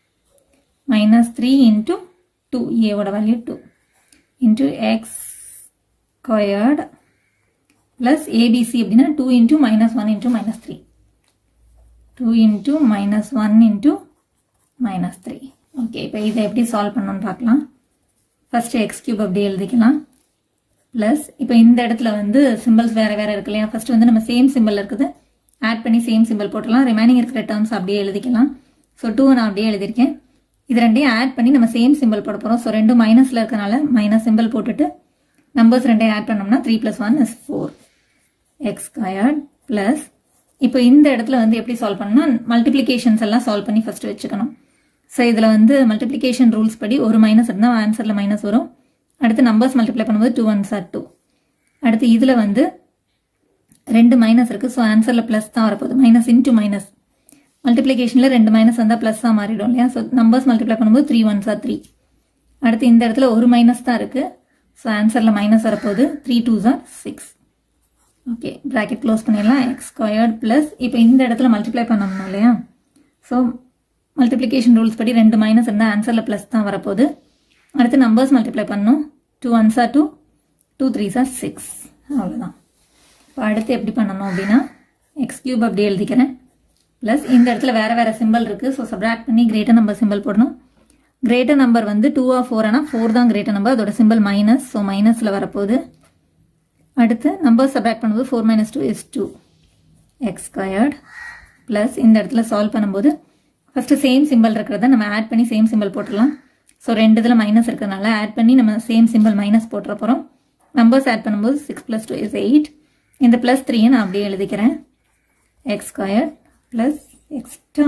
minus three into two ஏவோட value two into x squared plus abc அப்படின்னா two into minus one into minus three two into minus one into minus three okay இப்போ இதை எப்படி solve பண்ணணும்னு பார்க்கலாம் first X cube அப்படி எழுதிக்கலாம் plus இப்போ இந்த இடத்துல வந்து சிம்பிள்ஸ் வேறு வேறு இருக்கு இல்லையா ஃபஸ்ட்டு வந்து நம்ம சேம் சிம்பிள் இருக்குது ஆட் பண்ணி சேம் சிம்பிள் போட்டுடலாம் ரிமைனிங் இருக்கிற டேர்ம்ஸ் அப்படியே எழுதிக்கலாம் ஸோ டூ நான் அப்படியே எழுதியிருக்கேன் இது ரெண்டையும் ஆட் பண்ணி நம்ம சேம் சிம்பிள் போட போகிறோம் ஸோ ரெண்டும் மைனஸில் இருக்கனால மைனஸ் சிம்பிள் போட்டுட்டு நம்பர்ஸ் ரெண்டையும் ஆட் பண்ணோம்னா three plus one is four x squared plus இப்போ இந்த இடத்துல வந்து எப்படி சால்வ் பண்ணால் மல்டிப்ளிகேஷன்ஸ் எல்லாம் சால்வ் பண்ணி ஃபர்ஸ்ட் வச்சுக்கணும் ஸோ இதில் வந்து மல்டிப்ளிகேஷன் ரூல்ஸ் படி ஒரு மைனஸ் இருந்தால் ஆன்சரில் மைனஸ் வரும் அடுத்து நம்பர்ஸ் மல்டிப்ளை பண்ணும்போது டூ ஒன்ஸ் ஆர் டூ அடுத்து இதில் வந்து ரெண்டு மைனஸ் இருக்குது ஸோ ஆன்சரில் ப்ளஸ் தான் வரப்போகுது மைனஸ் இன்டூ மைனஸ் மல்டிப்ளிகேஷனில் ரெண்டு மைனஸ் வந்தால் ப்ளஸ்ஸாக மாறிடும் இல்லையா ஸோ நம்பர்ஸ் மல்டிப்ளை பண்ணும்போது த்ரீ ஒன்ஸ் ஆர் த்ரீ அடுத்து இந்த இடத்துல ஒரு மைனஸ் தான் இருக்குது ஸோ ஆன்சரில் மைனஸ் வரப்போகுது three twos are six okay bracket close பண்ணிடலாம் எக்ஸ் ஸ்கொயர்ட் ப்ளஸ் இப்போ இந்த இடத்துல மல்டிப்ளை பண்ணணும் இல்லையா ஸோ மல்டிப்ளிகேஷன் ரூல்ஸ் படி ரெண்டு மைனஸ் இருந்தால் ஆன்சரில் ப்ளஸ் தான் வரப்போகுது அடுத்து நம்பர்ஸ் மல்டிப்ளை பண்ணணும் two ones are two two threes are six அவ்வளோதான் இப்போ அடுத்து எப்படி பண்ணணும் அப்படின்னா எக்ஸ் கியூப் அப்படி எழுதிக்கிறேன் ப்ளஸ் இந்த இடத்துல வேறு வேறு சிம்பிள் இருக்குது ஸோ சப்ராக்ட் பண்ணி கிரேட்டர் நம்பர் சிம்பிள் போடணும் கிரேட்டர் நம்பர் வந்து டூ ஆர் ஃபோர் ஆனால் ஃபோர் தான் கிரேட்டர் நம்பர் அதோட சிம்பிள் மைனஸ் ஸோ மைனஸில் வரப்போகுது அடுத்து நம்பர் சப்ராக்ட் பண்ணும்போது four minus two is two x squared plus இந்த இடத்துல சால்வ் பண்ணும்போது ஃபஸ்ட்டு சேம் சிம்பிள் இருக்கிறத நம்ம ஆட் பண்ணி சேம் சிம்பிள் போட்டுடலாம் ஸோ ரெண்டு இதில் மைனஸ் இருக்கிறதுனால ஆட் பண்ணி நம்ம சேம் சிம்பிள் மைனஸ் போட்டுற போகிறோம் நம்பர்ஸ் ஆட் பண்ணும்போது six plus two is eight இந்த ப்ளஸ் த்ரீயை நான் அப்படியே எழுதிக்கிறேன் x square plus extra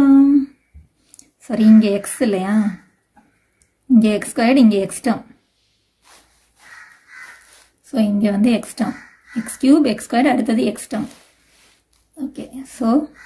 sorry இங்கே எக்ஸ் இல்லையா இங்கே எக்ஸ் ஸ்கொயர்டு இங்கே எக்ஸ்டம் ஸோ இங்கே வந்து x term x cube x squared அடுத்தது எக்ஸ்டம் ஓகே ஸோ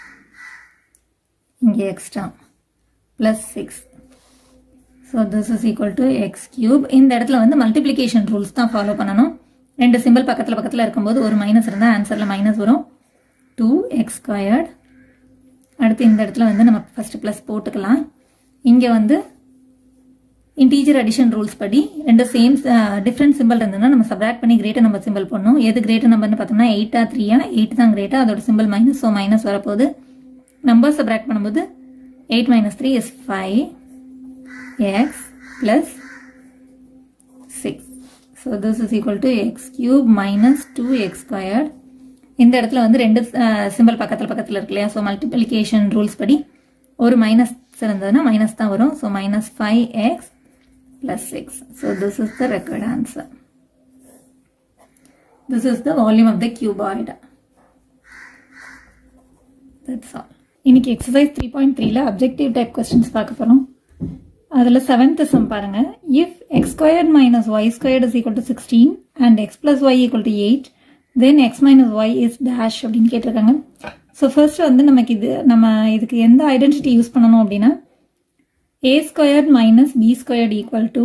இங்கே x term plus six so this is equal to x cube இந்த இடத்துல வந்து மல்டிப்ளிகேஷன் ரூல்ஸ் தான் ஃபாலோ பண்ணணும் ரெண்டு சிம்பிள் பக்கத்தில் பக்கத்தில் இருக்கும்போது ஒரு மைனஸ் இருந்தால் ஆன்சரில் மைனஸ் வரும் டூ எக்ஸ் ஸ்கொயர்ட் அடுத்து இந்த இடத்துல வந்து நம்ம ஃபஸ்ட்டு ப்ளஸ் போட்டுக்கலாம் இங்கே வந்து இன்டீஜர் அடிஷன் ரூல்ஸ் படி ரெண்டு சேம் டிஃப்ரெண்ட் சிம்பிள் இருந்ததுன்னா நம்ம சப்ராக்ட் பண்ணி கிரேட்டர் நம்பர் சிம்பிள் பண்ணணும் எது கிரேட்டர் நம்பர்னு பார்த்தோம்னா எயிட்டா த்ரீயா எயிட் தான் கிரேட்டா அதோட சிம்பிள் மைனஸ் ஸோ மைனஸ் வரப்போகுது நம்பர் சப்ராக்ட் பண்ணும்போது eight minus three is five x plus six so this is equal to x cube minus two x squared இந்த இடத்துல வந்து ரெண்டு சிம்பிள் பக்கத்தில் பக்கத்தில் இருக்கு இல்லையா ஸோ மல்டிப்ளிகேஷன் ரூல்ஸ் படி ஒரு மைனஸ் இருந்ததுன்னா மைனஸ் தான் வரும் so minus five x plus 6. So this is the required answer. This is the volume of the cuboid. That's all. இன்னைக்கு எக்ஸசைஸ் த்ரீ பாயிண்ட் த்ரீல அப்ஜெக்டிவ் டைப் கொஸ்டின்ஸ் பார்க்க போகிறோம் அதில் செவன்த் சம் பாருங்க if x squared minus y squared is equal to sixteen and x plus y equal to eight then x minus y is dash அப்படின்னு கேட்டிருக்காங்க so first வந்து நமக்கு இது நம்ம இதுக்கு எந்த ஐடென்டிட்டி யூஸ் பண்ணணும் அப்படின்னா a squared minus b squared equal to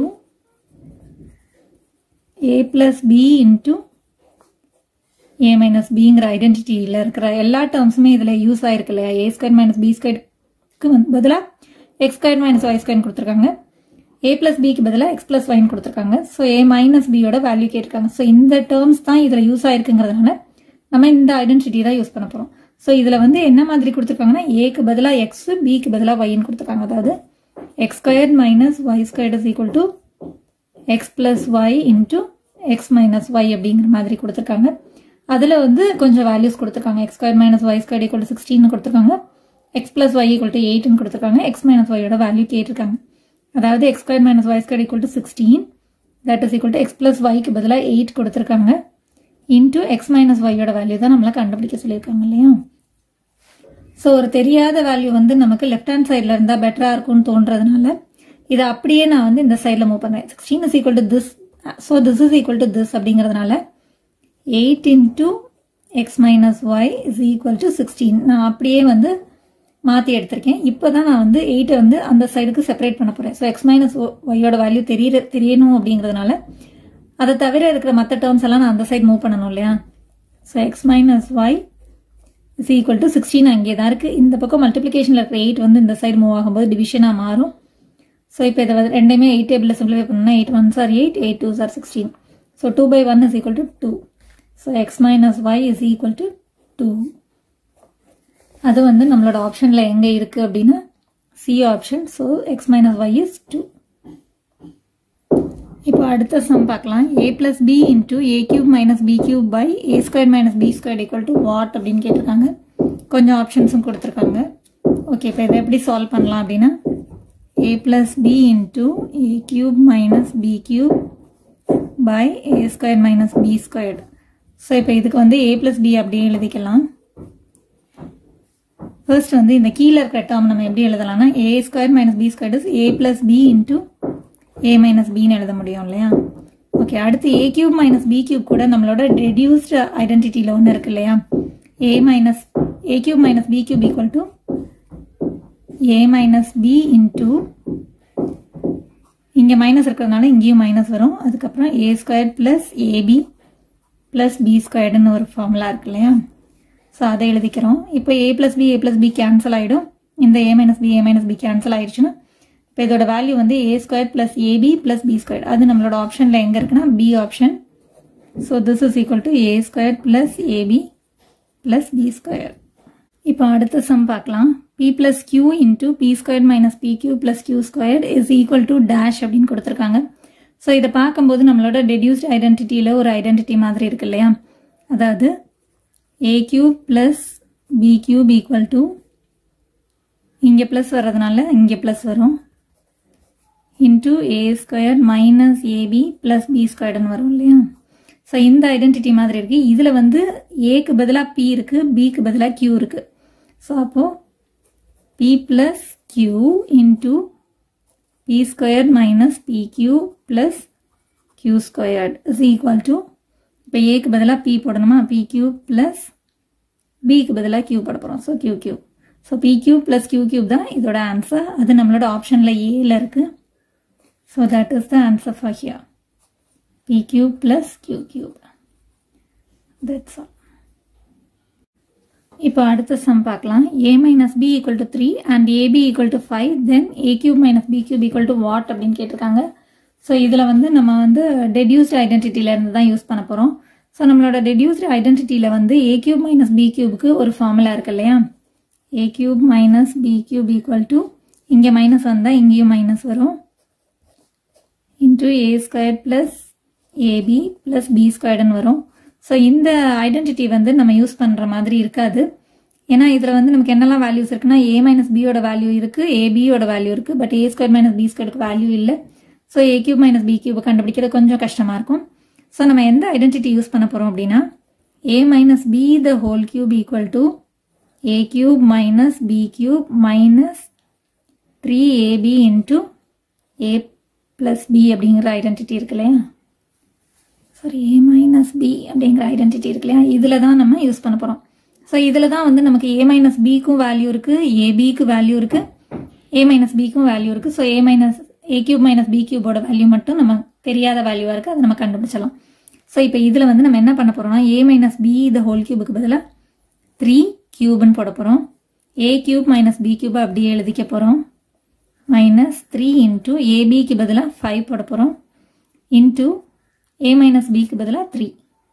a plus b into a minus bங்கிற ஐடென்டிட்டியில் இருக்கிற எல்லா டேர்ம்ஸுமே இதில் யூஸ் ஆயிருக்கு இல்லையா ஏ ஸ்கொயர் மைனஸ் பி ஸ்கொயருக்கு வந்து பதிலாக x square minus y square கொடுத்துருக்காங்க ஏ பிளஸ் பிக்கு பதிலாக எக்ஸ் பிளஸ் ஒய்னு கொடுத்துருக்காங்க ஸோ ஏ மைனஸ் பியோட வேல்யூ கேட்டிருக்காங்க ஸோ இந்த டேர்ம்ஸ் தான் இதில் யூஸ் ஆயிருக்குங்கிறதுனால நம்ம இந்த ஐடென்டிட்டி தான் யூஸ் பண்ண போகிறோம் ஸோ இதில் வந்து என்ன மாதிரி கொடுத்துருக்காங்கன்னா ஏக்கு பதிலாக எக்ஸ் பிக்கு பதிலாக ஒய்னு கொடுத்துருக்காங்க அதாவது x squared minus y squared is equal to x plus y into x minus y அப்படிங்கிற மாதிரி கொடுத்துருக்காங்க அதில் வந்து கொஞ்சம் வேல்யூஸ் கொடுத்துருக்காங்க x squared minus y squared equal to sixteen கொடுத்துருக்காங்க x plus y equal to எயிட்னு கொடுத்துருக்காங்க x minus y யோட வேல்யூ கேட்டிருக்காங்க அதாவது x squared minus y squared equal to sixteen that is equal to x plus ஒய்க்கு பதிலாக eight கொடுத்துருக்காங்க into x minus ஒய்யோட வேல்யூ தான் நம்மளை கண்டுபிடிக்க சொல்லியிருக்காங்க இல்லையா ஸோ ஒரு தெரியாத வேல்யூ வந்து நமக்கு லெஃப்ட் ஹேண்ட் சைடில் இருந்தால் பெட்டராக இருக்கும்னு தோன்றதுனால இதை அப்படியே நான் வந்து இந்த சைடில் மூவ் பண்ணுறேன் sixteen is equal to this so this is equal to this அப்படிங்கிறதுனால eight into x minus y is equal to sixteen நான் அப்படியே வந்து மாற்றி எடுத்திருக்கேன் இப்போ தான் நான் வந்து எயிட்டை வந்து அந்த சைடுக்கு செப்பரேட் பண்ண போகிறேன் ஸோ எக்ஸ் மைனஸ் ஒய்யோட வேல்யூ தெரிய தெரியணும் அப்படிங்கிறதுனால அதை தவிர இருக்கிற மற்ற டேர்ம்ஸ் எல்லாம் நான் அந்த சைடு மூவ் பண்ணணும் இல்லையா so x minus y is equal to sixteen அங்கே தான் இருக்குது இந்த பக்கம் மல்டிப்ளிகேஷனில் இருக்கிற எயிட் வந்து இந்த சைடு மூவ் ஆகும்போது டிவிஷனாக மாறும் ஸோ இப்போ இதை வந்து ரெண்டையுமே எயிட் டேபிளில் சிம்பிளிஃபை பண்ணால் eight one are eight eight two are sixteen so two by one is equal to two so x minus y is equal to two அது வந்து நம்மளோட ஆப்ஷனில் எங்கே இருக்குது அப்படின்னா C option so x minus y is two இப்போ அடுத்த sum பார்க்கலாம் a plus b into a cube minus b cube by a square minus b square equal to what அப்படின்னு கேட்டிருக்காங்க கொஞ்சம் ஆப்ஷன்ஸும் கொடுத்துருக்காங்க ஓகே இப்போ இதை எப்படி சால்வ் பண்ணலாம் அப்படின்னா a plus b into a cube minus b cube by a square minus b squared so இப்போ இதுக்கு வந்து ஏ பிளஸ் பி அப்படியே எழுதிக்கலாம் ஃபர்ஸ்ட் வந்து இந்த கீழே இருக்கிற டேர்ம் நம்ம எப்படி எழுதலாம்னா a square minus b square is a plus b into a minus பின்னு எழுத முடியும் இல்லையா ஓகே அடுத்து a cube minus b cube கூட நம்மளோட ரெடியூஸ்டு ஐடென்டிட்டியில் ஒன்று இருக்கு இல்லையா a minus a cube minus b cube equal to a minus b into இங்கே மைனஸ் இருக்கிறதுனால இங்கேயும் மைனஸ் வரும் அதுக்கப்புறம் a square plus ab plus b ஸ்கொயர்டுன்னு ஒரு ஃபார்முலா இருக்கு இல்லையா ஸோ அதை எழுதிக்கிறோம் இப்போ ஏ plus b a plus b cancel ஆகிடும் இந்த a minus b a minus b cancel ஆயிடுச்சுன்னா இப்போ இதோட வேல்யூ வந்து a square plus ab plus b square அது நம்மளோட ஆப்ஷனில் எங்கே இருக்குன்னா B option so this is equal to a square plus ab plus b square இப்போ அடுத்த சம் பார்க்கலாம் p plus q into p square minus p q plus q square is equal to dash அப்படின்னு கொடுத்துருக்காங்க so இதை பார்க்கும்போது நம்மளோட reduced ஐடென்டிட்டியில் ஒரு identity மாதிரி இருக்கு இல்லையா அதாவது a cube plus b cube equal to இங்கே ப்ளஸ் வர்றதுனால இங்கே ப்ளஸ் வரும் into a square minus ab plus b ஸ்கொயர்டுன்னு வரும் இல்லையா ஸோ இந்த ஐடென்டிட்டி மாதிரி இருக்குது இதில் வந்து ஏக்கு பதிலாக பி இருக்குது பிக்கு பதிலாக கியூ இருக்குது ஸோ அப்போது p plus q into p square minus p q plus q squared is equal to இப்போ ஏக்கு பதிலாக பி போடணுமா பி கியூ ப்ளஸ் பிக்கு பதிலாக கியூ போட போகிறோம் so q q so p q plus q cube தான் இதோட ஆன்சர் அது நம்மளோட ஆப்ஷனில் ஏல இருக்குது so that is the answer for here p cube plus q cube that's all இப்போ அடுத்த சம் பார்க்கலாம் a minus b equal to three and ab equal to five then a cube minus b cube equal to what அப்படின்னு கேட்டிருக்காங்க so இதில் வந்து நம்ம வந்து டெடியூஸ்டு ஐடென்டிட்டியிலேருந்து தான் யூஸ் பண்ண போகிறோம் ஸோ நம்மளோட டெடியூஸ்டு ஐடென்டிட்டியில் வந்து ஏ கியூப் மைனஸ் பி கியூபுக்கு ஒரு ஃபார்முலா இருக்கு இல்லையா a cube minus b cube equal to இங்கே மைனஸ் வந்தால் இங்கேயும் மைனஸ் வரும் into a square plus AB plus b ஸ்கொயர்டுன்னு வரும் ஸோ இந்த ஐடென்டிட்டி வந்து நம்ம யூஸ் பண்ணுற மாதிரி இருக்காது ஏன்னா இதில் வந்து நமக்கு என்னெல்லாம் வேல்யூஸ் இருக்குன்னா ஏ மைனஸ் பியோட வேல்யூ இருக்குது ஏபியோட வேல்யூ இருக்குது but a square minus b ஸ்கொயருக்கு வேல்யூ இல்லை so a cube minus b cube கண்டுபிடிக்கிறது கொஞ்சம் கஷ்டமாக இருக்கும் ஸோ நம்ம எந்த ஐடென்டிட்டி யூஸ் பண்ண போகிறோம் அப்படின்னா a minus b the whole cube equal to a cube minus b cube minus three ab into a plus b அப்படிங்கிற ஐடென்டிட்டி இருக்கு இல்லையா சாரி ஏ மைனஸ் பி அப்படிங்கிற ஐடென்டிட்டி இருக்கு இல்லையா இதில் தான் நம்ம யூஸ் பண்ண போகிறோம் ஸோ இதில் தான் வந்து நமக்கு ஏ மைனஸ் பிக்கும் வேல்யூ இருக்குது ஏபிக்கு வேல்யூ இருக்குது ஏ மைனஸ் பிக்கும் வேல்யூ இருக்குது so a minus a cube minus b கியூபோட வேல்யூ மட்டும் நம்ம தெரியாத வேல்யூவாக இருக்குது அதை நம்ம கண்டுபிடிச்சலாம் ஸோ இப்போ இதில் வந்து நம்ம என்ன பண்ண போகிறோம்னா a minus b the whole கியூபுக்கு பதிலாக த்ரீ கியூப்னு போட போகிறோம் a cube minus b cube அப்படியே எழுதிக்க போகிறோம் மைனஸ் த்ரீ இன்ட்டு ஏபிக்கு பதிலாக ஃபைவ் போட போகிறோம் இன்ட்டு ஏ மைனஸ் பிக்கு பதிலாக த்ரீ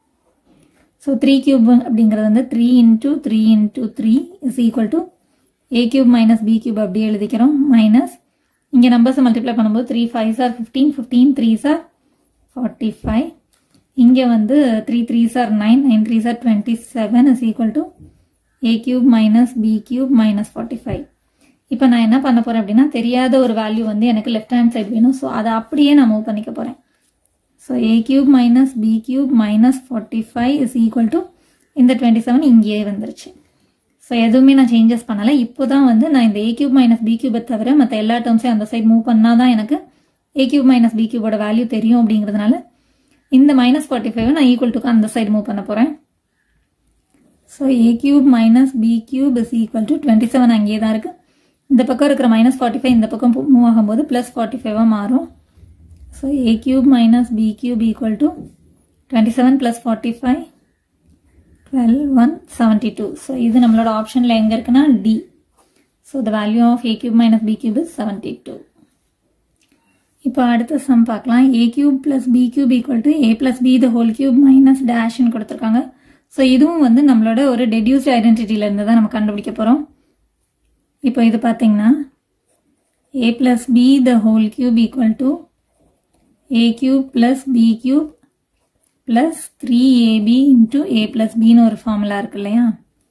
ஸோ த்ரீ கியூப் அப்படிங்கிறது வந்து three into three into three is equal to a cube minus b cube அப்படியே எழுதிக்கிறோம் மைனஸ் இங்கே நம்பர்ஸை மல்டிப்ளை பண்ணும்போது three five sir fifteen fifteen three are forty five இங்கே வந்து three three sir nine nine three sir twenty seven is equal to a cube minus b cube minus forty five இப்போ நான் என்ன பண்ண போகிறேன் அப்படின்னா தெரியாத ஒரு வேல்யூ வந்து எனக்கு லெஃப்ட் ஹேண்ட் சைடு வேணும் ஸோ அதை அப்படியே நான் மூவ் பண்ணிக்க போகிறேன் so a cube minus b cube minus forty five is equal to இந்த டுவெண்ட்டி செவன் இங்கேயே வந்துருச்சு ஸோ எதுவுமே நான் சேஞ்சஸ் பண்ணலை இப்போ தான் வந்து நான் இந்த ஏ கியூப் மைனஸ் பி கியூபை தவிர மற்ற எல்லா டேர்ம்ஸையும் அந்த சைடு மூவ் பண்ணால் தான் எனக்கு ஏ கியூப் மைனஸ் பி கியூபோட வேல்யூ தெரியும் அப்படிங்கிறதுனால இந்த மைனஸ் ஃபார்ட்டி ஃபைவ் நான் ஈக்குவல் டுக்கு அந்த சைடு மூவ் பண்ண போகிறேன் so a cube minus b cube is equal to twenty seven அங்கேயே தான் இருக்குது இந்த பக்கம் இருக்கிற மைனஸ் ஃபார்ட்டி ஃபைவ் இந்த பக்கம் மூவ் ஆகும்போது ப்ளஸ் ஃபார்ட்டி ஃபைவாக மாறும் so a cube minus b cube equal to twenty seven plus forty five டுவெல் ஒன் செவன்ட்டி டூ ஸோ இது நம்மளோட ஆப்ஷனில் எங்கே இருக்குன்னா D so the value of a cube minus b cube is seventy two இப்போ அடுத்த சம் பார்க்கலாம் a cube plus b cube equal to a plus b the whole cube minus டேஷ்னு கொடுத்துருக்காங்க ஸோ இதுவும் வந்து நம்மளோட ஒரு டெடியூஸ்ட் ஐடென்டிட்டியிலேருந்து தான் நம்ம கண்டுபிடிக்க போகிறோம் இப்போ இது பார்த்தீங்கன்னா a plus b the whole cube equal to a cube plus b cube plus three ab into a plus பின்னு ஒரு ஃபார்முலா இருக்கு இல்லையா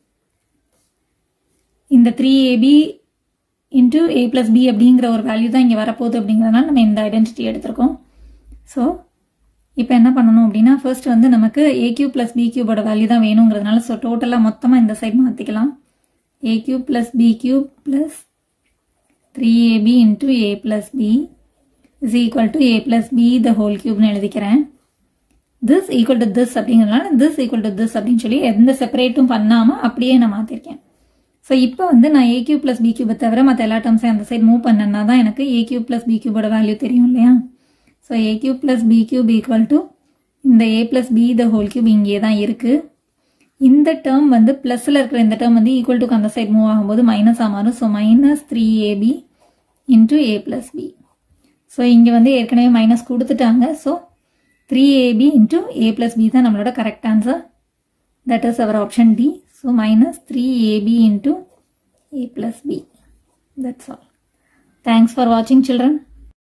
இந்த three ab into a plus b அப்படிங்கிற ஒரு வேல்யூ தான் இங்கே வரப்போகுது அப்படிங்கிறதுனால நம்ம இந்த ஐடென்டிட்டி எடுத்திருக்கோம் ஸோ இப்போ என்ன பண்ணணும் அப்படின்னா ஃபர்ஸ்ட் வந்து நமக்கு ஏ கியூப் ப்ளஸ் பி கியூபோட வேல்யூ தான் வேணுங்கிறதுனால ஸோ டோட்டலாக மொத்தமாக இந்த சைடு மாற்றிக்கலாம் a cube plus b cube plus 3ab into a plus b is equal to a plus b the whole cube னு எழுதிக்கிறேன் this equal to this அப்படிங்கிறதுனால this equal to this அப்படின்னு சொல்லி எந்த செப்பரேட்டும் பண்ணாமல் அப்படியே நான் மாற்றிருக்கேன் ஸோ இப்போ வந்து நான் ஏ கியூப் ப்ளஸ் பி கியூபை தவிர மற்ற எல்லா டேர்ம்ஸையும் அந்த சைடு மூவ் பண்ணனா தான் எனக்கு ஏ கியூப் ப்ளஸ் பி கியூபோட வேல்யூ தெரியும் இல்லையா so a cube plus b cube equal to இந்த a plus b the whole cube இங்கே தான் இருக்குது இந்த டேர்ம் வந்து ப்ளஸில் இருக்கிற இந்த டேர்ம் வந்து ஈக்குவல் டு அந்த சைட் மூவ் ஆகும்போது மைனஸாக மாறும் so minus three ab into a plus b so இங்கே வந்து ஏற்கனவே மைனஸ் கொடுத்துட்டாங்க so three ab into a plus b தான் நம்மளோட correct answer that is our option D so minus three ab into a plus b that's all thanks for வாட்சிங் children